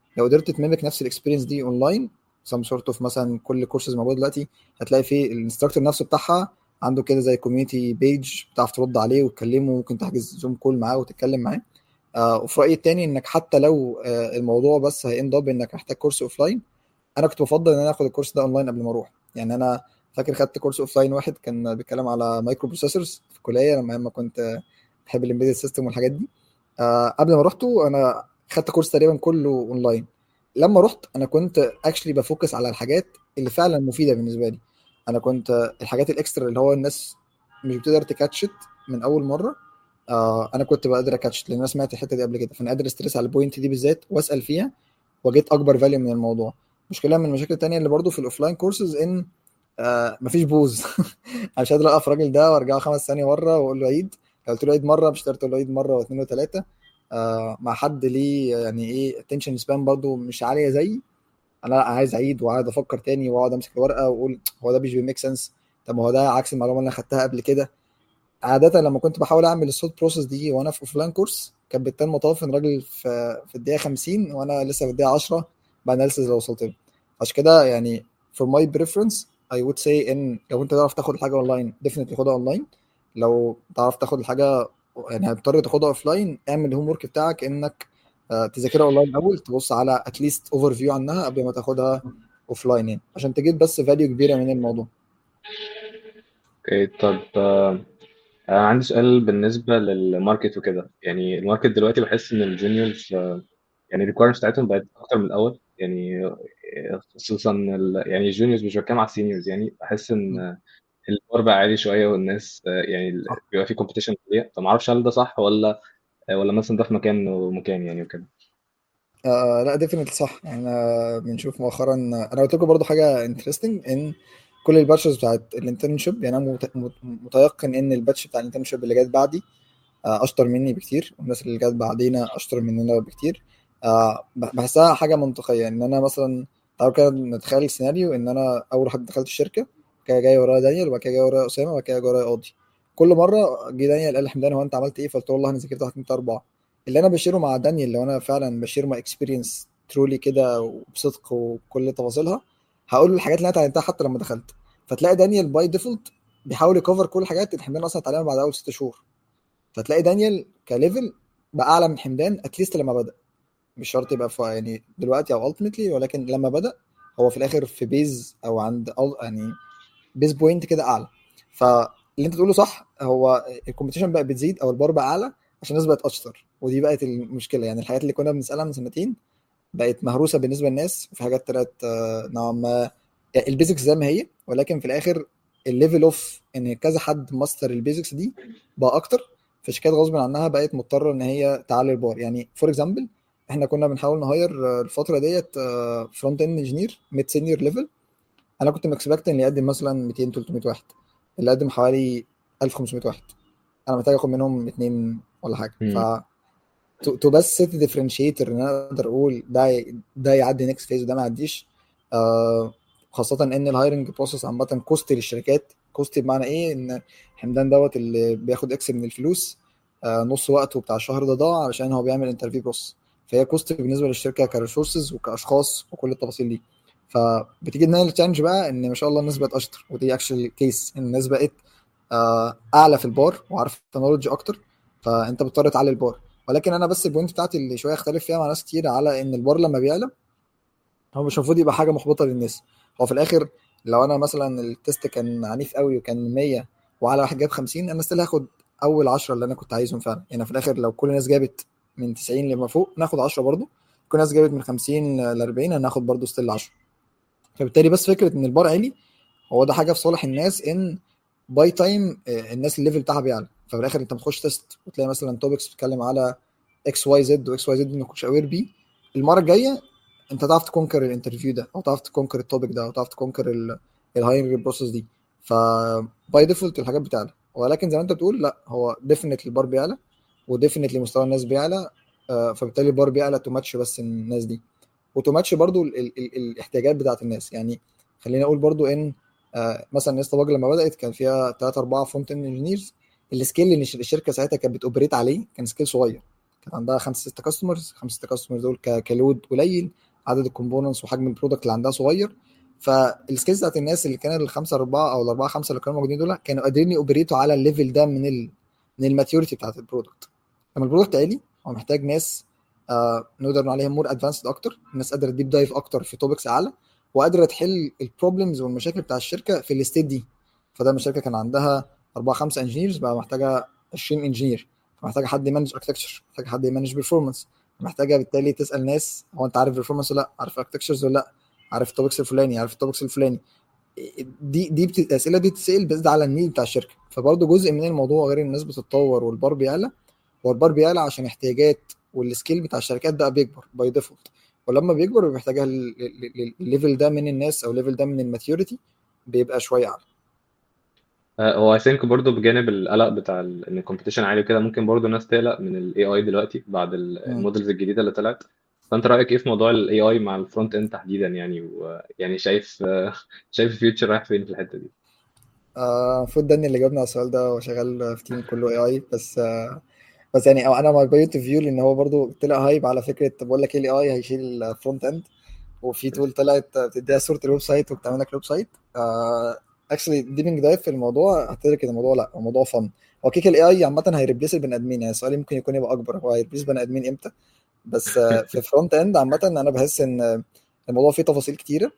[SPEAKER 2] لو قدرت تميمك نفس الاكسبيرينس دي اونلاين سم سورت اوف مثلا كل كورسز موجود دلوقتي هتلاقي في الانستراكتور نفسه بتاعها عنده كده زي كوميونتي بيج بتعرف ترد عليه وتكلمه ممكن تحجز زوم كول معاه وتتكلم معاه آه وفي رايي التاني انك حتى لو آه الموضوع بس هيند اب انك محتاج كورس اوف لاين انا كنت بفضل ان انا اخد الكورس ده اونلاين قبل ما اروح يعني انا فاكر خدت كورس اوف لاين واحد كان بيتكلم على مايكرو بروسيسورز في الكليه لما لما كنت بحب الامبيدد سيستم والحاجات دي آه قبل ما رحته انا خدت كورس تقريبا كله اونلاين لما رحت انا كنت اكشلي بفوكس على الحاجات اللي فعلا مفيده بالنسبه لي انا كنت الحاجات الاكسترا اللي هو الناس مش بتقدر تكاتشت من اول مره آه انا كنت بقدر اكاتشت لان انا سمعت الحته دي قبل كده فانا قادر استريس على البوينت دي بالذات واسال فيها وجيت اكبر فاليو من الموضوع مشكله من المشاكل التانية اللي برضو في الاوفلاين كورسز ان آه مفيش بوز انا مش قادر اوقف الراجل ده وارجعه خمس ثانيه مره واقول له عيد لو قلت له عيد مره مش هتقدر له عيد مره واثنين وثلاثه آه مع حد ليه يعني ايه اتنشن سبان برضو مش عاليه زيي انا عايز اعيد وقاعد افكر تاني واقعد امسك الورقه واقول هو ده مش بيميك سنس طب ما هو ده عكس المعلومه اللي انا خدتها قبل كده عاده لما كنت بحاول اعمل الصوت بروسس دي وانا في اوفلاين كورس كان بالتالي مطاف ان راجل في في الدقيقه 50 وانا لسه في الدقيقه 10 باناليسز لو وصلت له عشان كده يعني for my preference I would say ان لو انت تعرف تاخد الحاجه اونلاين definitely خدها اونلاين لو تعرف تاخد الحاجه يعني هتضطر تاخدها اوف لاين اعمل الهوم ورك بتاعك انك تذاكرها اونلاين الاول تبص على اتليست اوفر فيو عنها قبل ما تاخدها اوف لاين يعني عشان تجيب بس فاليو كبيره من الموضوع
[SPEAKER 1] اوكي طب آه عندي سؤال بالنسبه للماركت وكده يعني الماركت دلوقتي بحس ان الجونيورز آه يعني الريكويرمنتس بتاعتهم بقت اكتر من الاول يعني خصوصا يعني الجونيورز مش بتكلم على السينيورز يعني بحس ان البار بقى عالي شويه والناس يعني بيبقى في كومبيتيشن عاليه فما اعرفش هل ده صح ولا ولا مثلا ده في مكان ومكان يعني وكده
[SPEAKER 2] آه لا ديفينتلي صح احنا بنشوف مؤخرا انا قلت لكم برضو حاجه انترستنج ان كل الباتشز بتاعت الانترنشيب يعني انا متيقن ان الباتش بتاع الانترنشيب اللي جت بعدي اشطر مني بكتير والناس اللي جت بعدينا اشطر مننا بكتير آه بحسها حاجه منطقيه ان انا مثلا تعالوا كده نتخيل السيناريو ان انا اول حد دخلت الشركه كده جاي ورايا دانيال وبعد كده جاي ورايا اسامه وبعد كده جاي ورايا قاضي كل مره جه دانيال قال لي حمدان هو انت عملت ايه فقلت له والله انا ذاكرت 1 2 3 4 اللي انا بشيره مع دانيال لو انا فعلا بشير مع اكسبيرينس ترولي كده وبصدق وكل تفاصيلها هقول له الحاجات اللي انا اتعلمتها حتى لما دخلت فتلاقي دانيال باي ديفولت بيحاول يكفر كل الحاجات اللي حمدان اصلا اتعلمها بعد اول ست شهور فتلاقي دانيال كليفل بقى اعلى من حمدان اتليست لما بدا مش شرط يبقى يعني دلوقتي او التيمتلي ولكن لما بدا هو في الاخر في بيز او عند يعني بيز بوينت كده اعلى فاللي انت تقوله صح هو الكومبيتيشن بقى بتزيد او البار بقى اعلى عشان الناس بقت اشطر ودي بقت المشكله يعني الحاجات اللي كنا بنسالها من سنتين بقت مهروسه بالنسبه للناس وفي حاجات طلعت نوعا ما يعني البيزكس زي ما هي ولكن في الاخر الليفل اوف ان كذا حد ماستر البيزكس دي بقى اكتر فشركات غصب عنها بقت مضطره ان هي تعلي البار يعني فور اكزامبل احنا كنا بنحاول نهاير الفتره ديت فرونت اند انجينير ميد سينيور ليفل انا كنت مكسبكت ان يقدم مثلا 200 300 واحد اللي قدم حوالي 1500 واحد انا محتاج اخد منهم اثنين ولا حاجه ف تو بس سيت ديفرنشيتر ان انا اقدر اقول ده ده يعدي نيكست فيز وده ما يعديش آه خاصه ان الهايرنج بروسس عامه كوستي للشركات كوستي بمعنى ايه ان حمدان دوت اللي بياخد اكس من الفلوس آه نص وقته بتاع الشهر ده ضاع علشان هو بيعمل انترفيو بروسس فهي كوست بالنسبه للشركه كريسورسز وكاشخاص وكل التفاصيل دي فبتيجي لنا التشالنج بقى ان ما شاء الله الناس بقت اشطر ودي اكشلي كيس ان الناس بقت آه اعلى في البار وعارفه نولج اكتر فانت بتضطر تعلي البار ولكن انا بس البوينت بتاعتي اللي شويه اختلف فيها مع ناس كتير على ان البار لما بيعلى هو مش المفروض يبقى حاجه محبطه للناس هو في الاخر لو انا مثلا التست كان عنيف قوي وكان 100 وعلى واحد جاب 50 انا ستيل هاخد اول 10 اللي انا كنت عايزهم فعلا يعني في الاخر لو كل الناس جابت من 90 لما فوق ناخد 10 برضه كل الناس جابت من 50 ل 40 هناخد برضه ستيل 10 فبالتالي بس فكره ان البار عالي هو ده حاجه في صالح الناس ان باي تايم الناس الليفل بتاعها بيعلى ففي الاخر انت بتخش تيست وتلاقي مثلا توبكس بتتكلم على اكس واي زد واكس واي زد ما كنتش اوير بيه المره الجايه انت تعرف تكونكر الانترفيو ده او تعرف تكونكر التوبيك ده او تعرف تكونكر الهايرنج بروسيس دي فباي ديفولت الحاجات بتعلى ولكن زي ما انت بتقول لا هو ديفنتلي البار بيعلى وديفنتلي مستوى الناس بيعلى فبالتالي البار بيعلى تو ماتش بس الناس دي وتو ماتش برضو ال ال ال الاحتياجات بتاعت الناس يعني خلينا اقول برضو ان آه مثلا نيستا باج لما بدات كان فيها 3 4 فرونت اند انجينيرز السكيل اللي الشركه ساعتها كانت بتوبريت عليه كان سكيل صغير كان عندها خمسه سته كاستمرز خمسه سته كاستمرز دول كلود قليل عدد الكومبوننتس وحجم البرودكت اللي عندها صغير فالسكيلز بتاعت الناس اللي كانوا الخمسه اربعه او الاربعه خمسه اللي كانوا موجودين دول كانوا قادرين يوبريتوا على الليفل ده من ال من الماتيوريتي بتاعت البرودكت لما البرودكت عالي هو محتاج ناس آه نقدر نقول عليهم مور ادفانسد اكتر الناس قادره تديب دايف اكتر في توبكس اعلى وقادره تحل البروبلمز والمشاكل بتاع الشركه في الستيت دي فده الشركه كان عندها اربعه خمسه انجينيرز بقى محتاجه 20 انجينير محتاجه حد يمانج اركتكتشر محتاجه حد يمانج بيرفورمانس محتاجه بالتالي تسال ناس هو انت عارف بيرفورمانس ولا لا عارف اركتكتشرز ولا لا عارف التوبكس الفلاني عارف التوبكس الفلاني دي دي بت... الاسئله دي بتتسال بس على النيد بتاع الشركه فبرضه جزء من الموضوع غير الناس بتتطور والبار بيعلى هو البار بيعلى عشان احتياجات والسكيل بتاع الشركات ده بيكبر باي ديفولت ولما بيكبر بيبقى محتاجها الليفل ده من الناس او الليفل ده من الماتيوريتي بيبقى شويه اعلى
[SPEAKER 1] هو اي ثينك برضه بجانب القلق بتاع ان الكومبيتيشن عالي وكده ممكن برضه الناس تقلق من الاي اي دلوقتي بعد المودلز الجديده اللي طلعت فانت رايك ايه في موضوع الاي اي مع الفرونت اند تحديدا يعني ويعني شايف شايف الفيوتشر رايح فين في الحته دي؟
[SPEAKER 2] المفروض داني اللي جاوبنا على السؤال ده وشغال في تيم كله اي اي بس آه بس يعني او انا ماي بوينت اوف فيو لان هو برضو طلع هايب على فكره بقول لك ايه الاي اي هيشيل الفرونت اند وفي تول طلعت بتديها صوره الويب سايت وبتعمل لك الويب سايت اكشلي ديبنج دايف في الموضوع هتدرك ان الموضوع لا الموضوع فن هو كيك الاي اي عامه هيربليس البني ادمين يعني سؤالي ممكن يكون يبقى اكبر هو هيربليس بني ادمين امتى بس في فرونت اند عامه انا بحس ان الموضوع فيه تفاصيل كتيره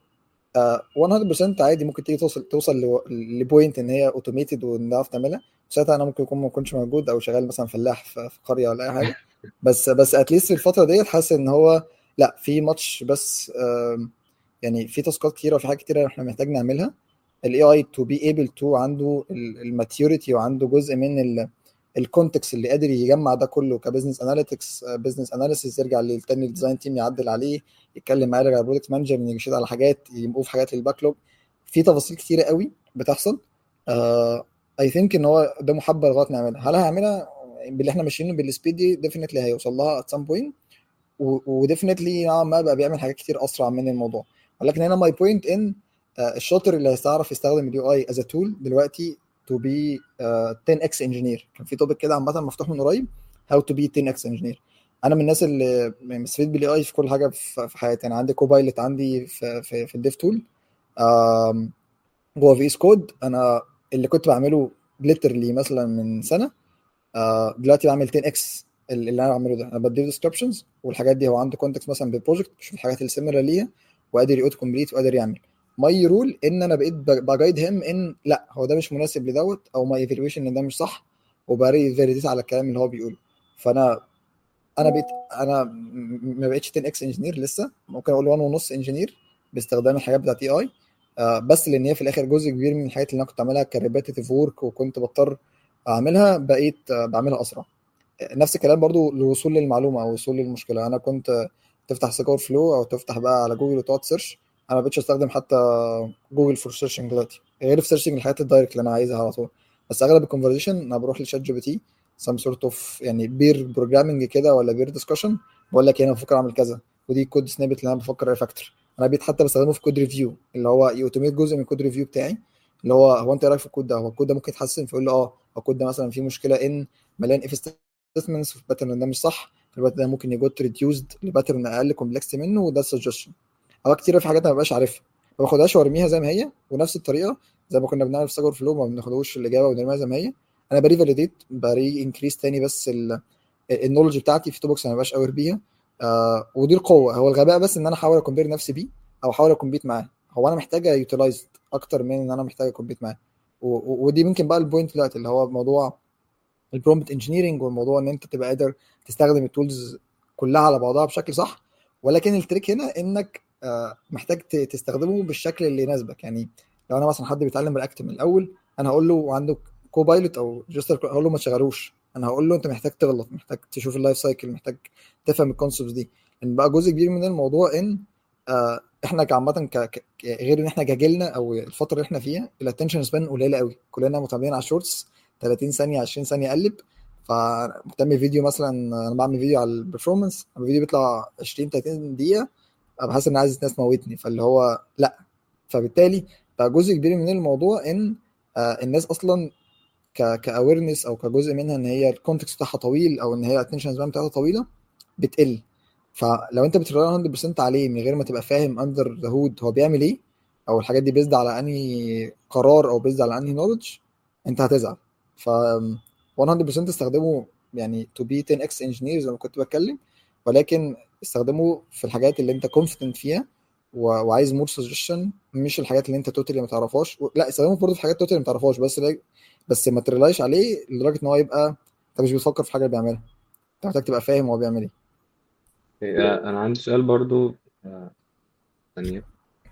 [SPEAKER 2] 100% عادي ممكن تيجي توصل توصل لبوينت ان هي اوتوميتد ونعرف تعملها ساعتها انا ممكن يكون ما اكونش موجود او شغال مثلا فلاح في قريه ولا اي حاجه بس بس اتليست في الفتره ديت حاسس ان هو لا في ماتش بس يعني في تاسكات كتيره وفي حاجات كتيره احنا محتاج نعملها الاي اي تو بي ايبل تو عنده الماتيوريتي وعنده جزء من الكونتكست اللي قادر يجمع ده كله كبزنس اناليتكس بزنس اناليسيس يرجع للتاني الديزاين تيم يعدل عليه يتكلم معاه يرجع البرودكت مانجر ينجشيت على حاجات يموف حاجات للباك لوج في تفاصيل كتيره قوي بتحصل اي uh, ثينك ان هو ده محبه لغايه نعملها هل هعملها باللي احنا ماشيينه بالسبيد دي ديفينتلي هيوصل لها ات سام بوينت وديفينتلي نوعا ما بقى بيعمل حاجات كتير اسرع من الموضوع ولكن هنا ماي بوينت ان الشاطر اللي هيعرف يستخدم اليو اي از تول دلوقتي تو بي 10 اكس انجينير كان في توبيك كده عامه مفتوح من قريب هاو تو بي 10 اكس انجينير انا من الناس اللي مستفيد بالاي اي في كل حاجه في حياتي انا عندي كوبايلوت عندي في في, في الديف تول جوه في اس كود انا اللي كنت بعمله ليترلي مثلا من سنه آه دلوقتي بعمل 10 اكس اللي انا بعمله ده انا بديله ديسكربشنز والحاجات دي هو عنده كونتكست مثلا بالبروجكت بشوف الحاجات اللي سيميلر ليها وقادر يوتو كومبليت وقادر يعمل ماي رول ان انا بقيت بجايد هيم ان لا هو ده مش مناسب لدوت او ماي ايفالويشن ان ده مش صح وبري فاليديت على الكلام اللي هو بيقوله فانا انا بقيت انا ما بقتش 10 اكس انجينير لسه ممكن اقول 1 ونص انجينير باستخدام الحاجات بتاعت اي اي آه بس لان هي في الاخر جزء كبير من الحاجات اللي انا كنت بعملها كريبيتيف ورك وكنت بضطر اعملها بقيت آه بعملها اسرع نفس الكلام برضو للوصول للمعلومه او الوصول للمشكله انا كنت تفتح سكور فلو او تفتح بقى على جوجل وتقعد سيرش انا ما بقتش استخدم حتى جوجل فور سيرشنج دلوقتي غير في سيرشنج الحاجات الدايركت اللي انا عايزها على طول بس اغلب الكونفرزيشن انا بروح لشات جي بي تي سم سورت اوف يعني بير بروجرامنج كده ولا بير ديسكشن بقول لك انا بفكر اعمل كذا ودي كود سنيبت اللي انا بفكر ريفاكتور انا بقيت حتى بستخدمه في كود ريفيو اللي هو يوتوميت جزء من الكود ريفيو بتاعي اللي هو هو انت ايه رايك في الكود ده هو الكود ده ممكن يتحسن فيقول له اه هو الكود ده مثلا فيه مشكله ان مليان اف ستيتمنتس الباترن ده مش صح الباترن ده ممكن يجوت ريديوزد لباترن اقل كومبلكس منه وده سجشن اوقات كتير في حاجات انا ما ببقاش عارفها ما باخدهاش وارميها زي ما هي ونفس الطريقه زي ما كنا بنعمل في ساجور فلو ما بناخدوش الاجابه ونرميها زي ما هي انا بري فاليديت بري انكريس تاني بس النولج بتاعتي في توبكس انا ما بقاش قاور بيها آه ودي القوه هو الغباء بس ان انا احاول اكمبير نفسي بيه او احاول اكمبيت معاه هو انا محتاج يوتيلايزد اكتر من ان انا محتاج اكمبيت معاه ودي يمكن بقى البوينت دلوقتي اللي هو موضوع البرومبت انجينيرنج والموضوع ان انت تبقى قادر تستخدم التولز كلها على بعضها بشكل صح ولكن التريك هنا انك آه محتاج تستخدمه بالشكل اللي يناسبك يعني لو انا مثلا حد بيتعلم رياكت من الاول انا هقول له عنده كوبايلوت او جستر هقول له ما تشغلوش انا هقول له انت محتاج تغلط محتاج تشوف اللايف سايكل محتاج تفهم الكونسبتس دي ان بقى جزء كبير من الموضوع ان آه احنا كعامه ك... ك... غير ان احنا جاجلنا او الفتره اللي احنا فيها الاتنشن سبان قليله قوي كلنا معتمدين على الشورتس 30 ثانيه 20 ثانيه اقلب فمهتم فيديو مثلا انا بعمل فيديو على البرفورمانس الفيديو بيطلع 20 30 دقيقه بحس ان عايز الناس تموتني فاللي هو لا فبالتالي بقى جزء كبير من الموضوع ان آه الناس اصلا ك كاويرنس او كجزء منها ان هي الكونتكست بتاعها طويل او ان هي الاتنشن سبان بتاعتها طويله بتقل فلو انت بتريلاي 100% عليه من غير ما تبقى فاهم اندر ذا هود هو بيعمل ايه او الحاجات دي بيزد على انهي قرار او بيزد على انهي نولج انت هتزعل ف 100% استخدمه يعني تو بي 10 اكس انجينير زي ما كنت بتكلم ولكن استخدمه في الحاجات اللي انت كونفيدنت فيها و... وعايز مور سجشن مش الحاجات اللي انت توتالي ما تعرفهاش و... لا استخدمه برضه في حاجات توتالي ما تعرفهاش بس لا... بس ما تريلايش عليه لدرجه ان هو يبقى انت مش بتفكر في الحاجه اللي بيعملها انت محتاج تبقى فاهم هو بيعمل ايه
[SPEAKER 1] انا عندي سؤال برضو آه، ثانيه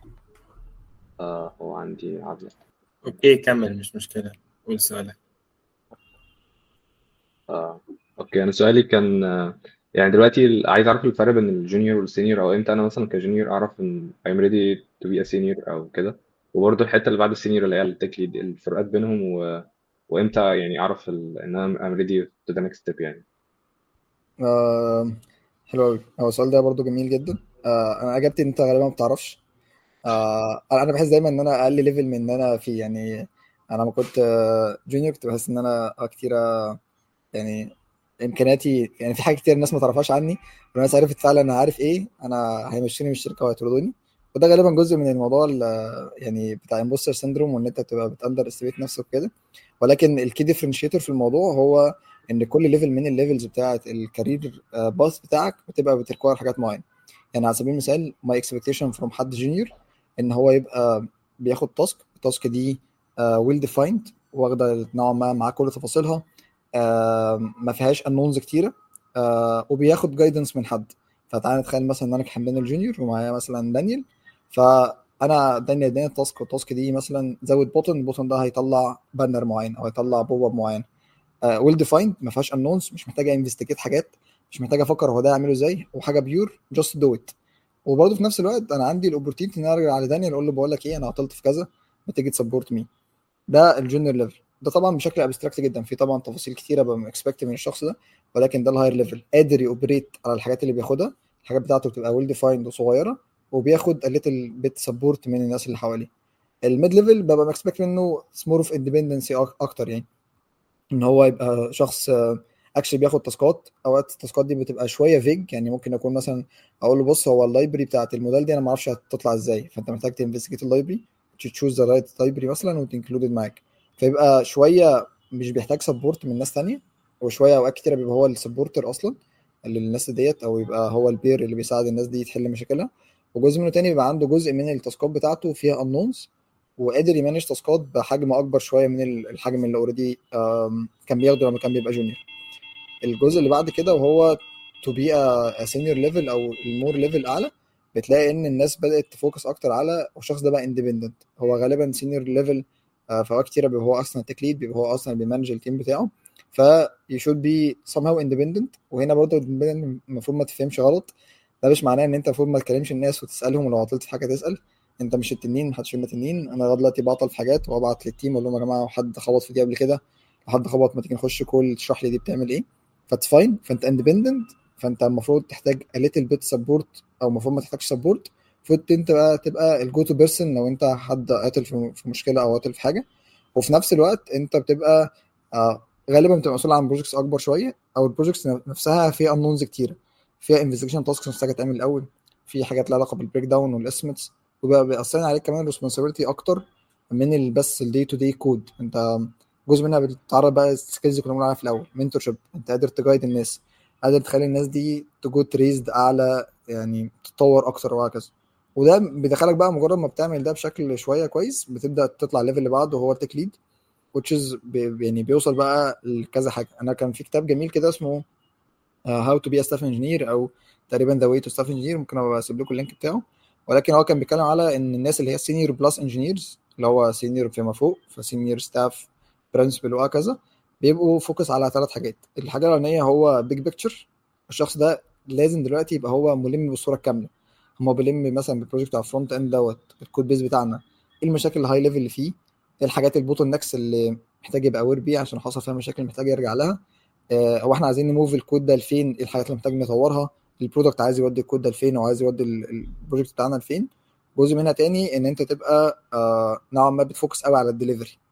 [SPEAKER 1] آه هو عندي عضلة
[SPEAKER 3] اوكي كمل مش مشكله قول سؤالك
[SPEAKER 1] آه اوكي انا سؤالي كان آه، يعني دلوقتي ال- عايز اعرف الفرق بين الجونيور والسينيور او امتى انا مثلا كجونيور اعرف ان I'm ready to be a senior او كده وبرضه الحته اللي بعد السينيور اللي هي التك ليد الفروقات بينهم و... وامتى يعني اعرف ال... ان انا I'm ready to the next step يعني
[SPEAKER 2] آه... حلو قوي هو السؤال ده برضو جميل جدا آه... انا اجابتي ان انت غالبا ما بتعرفش آه... انا بحس دايما ان انا اقل ليفل من ان انا فيه يعني انا لما كنت جونيور كنت بحس ان انا آه، كتير آه، يعني امكانياتي يعني في حاجات كتير الناس ما تعرفهاش عني لو الناس عرفت فعلا انا عارف ايه انا هيمشوني من الشركه وهيطردوني وده غالبا جزء من الموضوع ال- يعني بتاع امبوستر سيندروم وان انت بتبقى بتاندر استيميت نفسك وكده ولكن الكي ديفرنشيتور في الموضوع هو ان كل ليفل من الليفلز بتاعه الكارير باث بتاعك بتبقى بتركوار حاجات معينه يعني على سبيل المثال ماي اكسبكتيشن فروم حد جونيور ان هو يبقى بياخد تاسك التاسك دي ويل ديفايند واخده نوعا ما مع كل تفاصيلها آه، ما فيهاش انونز كتيره آه، وبياخد جايدنس من حد فتعالى نتخيل مثلا ان انا كحمدان الجونيور ومعايا مثلا دانيال فانا دانيال اداني التاسك والتاسك دي مثلا زود بوتن البوتن ده هيطلع بانر معين او هيطلع بوب اب معين ويل ديفايند ما فيهاش انونز مش محتاجه انفستيجيت حاجات مش محتاجه افكر هو ده هيعمله ازاي وحاجه بيور جاست دو ات وبرضه في نفس الوقت انا عندي الاوبورتيونتي ان أنا ارجع على دانيال اقول له بقول لك ايه انا عطلت في كذا ما تيجي تسبورت مي ده الجونيور ليفل ده طبعا بشكل ابستراكت جدا في طبعا تفاصيل كتيره ببقى اكسبكت من الشخص ده ولكن ده الهاير ليفل قادر يوبريت على الحاجات اللي بياخدها الحاجات بتاعته بتبقى ويل ديفايند وصغيره وبياخد ليتل بيت سبورت من الناس اللي حواليه الميد ليفل ببقى مكسبكت منه سمور اوف اندبندنسي اكتر يعني ان هو يبقى شخص اكشلي بياخد تاسكات اوقات التاسكات دي بتبقى شويه فيج يعني ممكن اكون مثلا اقول له بص هو اللايبرري بتاعت الموديل دي انا ما اعرفش هتطلع ازاي فانت محتاج تنفستيجيت اللايبرري تشوز ذا رايت لايبرري مثلا وتنكلودد معاك فيبقى شويه مش بيحتاج سبورت من ناس تانية وشويه اوقات كتيره بيبقى هو السبورتر اصلا للناس ديت او يبقى هو البير اللي بيساعد الناس دي تحل مشاكلها وجزء منه تاني بيبقى عنده جزء من التاسكات بتاعته فيها انونز وقادر يمانج تاسكات بحجم اكبر شويه من الحجم اللي اوريدي كان بياخده لما كان بيبقى جونيور الجزء اللي بعد كده وهو تو بي سينيور ليفل او المور ليفل اعلى بتلاقي ان الناس بدات تفوكس اكتر على والشخص ده بقى اندبندنت هو غالبا سينيور ليفل في اوقات كتيره بيبقى هو اصلا تك ليد بيبقى هو اصلا بيمانج التيم بتاعه ف you should be somehow independent وهنا برضه المفروض ما تفهمش غلط ده مش معناه ان انت المفروض ما تكلمش الناس وتسالهم ولو عطلت في حاجه تسال انت مش التنين محدش فينا تنين انا لغايه دلوقتي بعطل في حاجات وابعت للتيم اقول لهم يا جماعه حد خبط في دي قبل كده لو حد خبط ما تيجي نخش كول تشرح لي دي بتعمل ايه فاتس فاين فانت اندبندنت فانت المفروض تحتاج a little bit support او المفروض ما تحتاجش سبورت المفروض انت بقى تبقى الجو تو بيرسون لو انت حد قاتل في مشكله او قاتل في حاجه وفي نفس الوقت انت بتبقى آه غالبا بتبقى مسؤول عن بروجكتس اكبر شويه او البروجكتس نفسها فيها انونز كتيره فيها انفستيجيشن تاسكس محتاجه تعمل الاول في حاجات لها علاقه بالبريك داون والاستيميتس وبقى بيأثر عليك كمان ريسبونسابيلتي اكتر من بس الدي تو دي كود انت جزء منها بتتعرض بقى السكيلز اللي كنا بنقول عليها في الاول منتور شيب انت قادر تجايد الناس قادر تخلي الناس دي تجو تريزد اعلى يعني تتطور اكتر وهكذا وده بيدخلك بقى مجرد ما بتعمل ده بشكل شويه كويس بتبدا تطلع الليفل اللي بعده وهو التك ليد which is بي يعني بيوصل بقى لكذا حاجه انا كان في كتاب جميل كده اسمه هاو تو بي ا ستاف انجينير او تقريبا ذا واي تو ستاف انجينير ممكن ابقى اسيب لكم اللينك بتاعه ولكن هو كان بيتكلم على ان الناس اللي هي سينيور بلس انجينيرز اللي هو سينيور فيما فوق فسينيور ستاف برنسبل وهكذا بيبقوا فوكس على ثلاث حاجات الحاجه الاولانيه هو بيج بيكتشر الشخص ده لازم دلوقتي يبقى هو ملم بالصوره الكامله هو بيلم مثلا بالبروجكت بتاع الفرونت اند دوت الكود بيز بتاعنا ايه المشاكل الهاي ليفل اللي فيه ايه الحاجات البوتل نكس اللي محتاج يبقى اوير بيه عشان حصل فيها مشاكل محتاج يرجع لها آه هو احنا عايزين نموف الكود ده لفين ايه الحاجات اللي محتاج نطورها البرودكت عايز يودي الكود ده لفين او عايز يودي البروجكت بتاعنا لفين جزء منها تاني ان انت تبقى آه نوعا ما بتفوكس قوي على الدليفري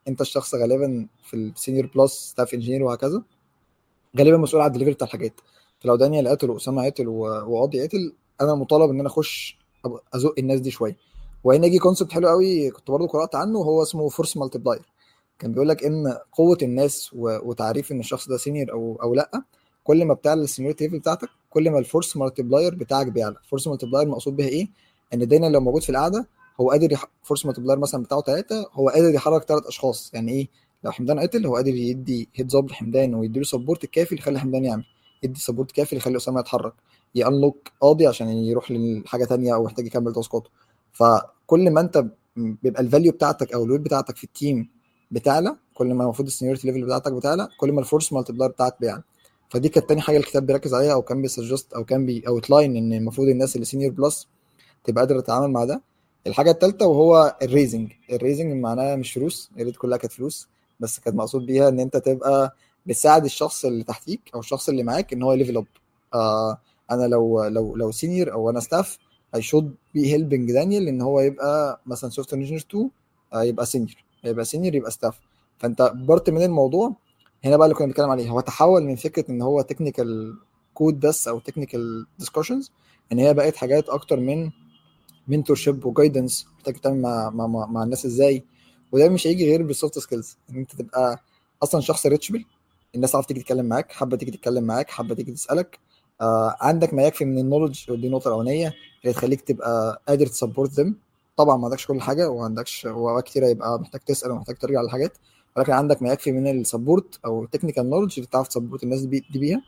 [SPEAKER 2] انت الشخص غالبا في السينيور بلس ستاف انجينير وهكذا غالبا مسؤول على الدليفري بتاع الحاجات فلو دانيال قتل واسامه قتل وقاضي قتل انا مطالب ان انا اخش ازق الناس دي شويه وهنا يجي كونسبت حلو قوي كنت برضو قرات عنه هو اسمه فورس مالتبلاير كان بيقول لك ان قوه الناس وتعريف ان الشخص ده سينيور او او لا كل ما بتعلى السينيورتي ليفل بتاعتك كل ما الفورس مالتبلاير بتاعك بيعلى الفورس مالتبلاير مقصود بيها ايه ان دايما لو موجود في القعده هو قادر يح... فورس مالتبلاير مثلا بتاعه ثلاثه هو قادر يحرك ثلاث اشخاص يعني ايه لو حمدان قتل هو قادر يدي هيدز اب لحمدان ويديله سبورت الكافي اللي يخلي حمدان يعمل يدي سبورت كافي اللي يخلي اسامه يتحرك يانلوك قاضي عشان يروح لحاجه ثانيه او يحتاج يكمل تاسكاته فكل ما انت بيبقى الفاليو بتاعتك او الويت بتاعتك في التيم بتعلى كل ما المفروض السنيورتي ليفل بتاعتك بتعلى كل ما الفورس مالتبلاير بتاعك بيعلى فدي كانت تاني حاجه الكتاب بيركز عليها او كان بيسجست او كان بي اوت لاين ان المفروض الناس اللي سينيور بلس تبقى قادره تتعامل مع ده الحاجه الثالثه وهو الريزنج الريزنج معناها مش فلوس يا ريت كلها كانت فلوس بس كانت مقصود بيها ان انت تبقى بتساعد الشخص اللي تحتيك او الشخص اللي معاك ان هو ليفل اب آه انا لو لو لو سينيور او انا ستاف اي شود بي هيلبنج دانيال ان هو يبقى مثلا سوفت وير انجينير 2 آه يبقى سينيور يبقى سينيور يبقى ستاف فانت بارت من الموضوع هنا بقى اللي كنا بنتكلم عليه هو تحول من فكره ان هو تكنيكال كود بس او تكنيكال ديسكشنز ان هي بقت حاجات اكتر من منتور شيب وجايدنس محتاج تعمل مع, مع, مع, مع الناس ازاي وده مش هيجي غير بالسوفت سكيلز ان انت تبقى اصلا شخص ريتشبل الناس عارفه تيجي تتكلم معاك حابه تيجي تتكلم معاك حابه تيجي تسالك آه عندك ما يكفي من النولج ودي النقطه الاولانيه اللي تخليك تبقى قادر تسبورت ذم طبعا ما عندكش كل حاجه وما عندكش اوقات كتير يبقى محتاج تسال ومحتاج ترجع لحاجات ولكن عندك ما يكفي من السبورت او التكنيكال نولج اللي تعرف تسبورت الناس دي, دي بيها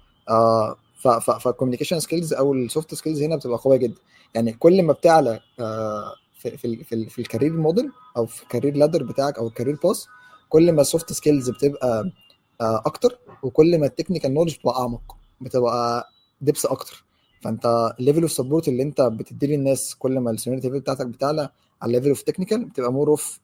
[SPEAKER 2] آه فالكوميونيكيشن سكيلز او السوفت سكيلز هنا بتبقى قويه جدا يعني كل ما بتعلى آه في في في, في الكارير موديل او في الكارير لادر بتاعك او الكارير باس كل ما السوفت سكيلز بتبقى آه اكتر وكل ما التكنيكال نولج بتبقى اعمق بتبقى دبس اكتر فانت الليفل اوف سبورت اللي انت بتدي للناس كل ما السينيورتي ليفل بتاعتك بتعلى على الليفل اوف تكنيكال بتبقى مور اوف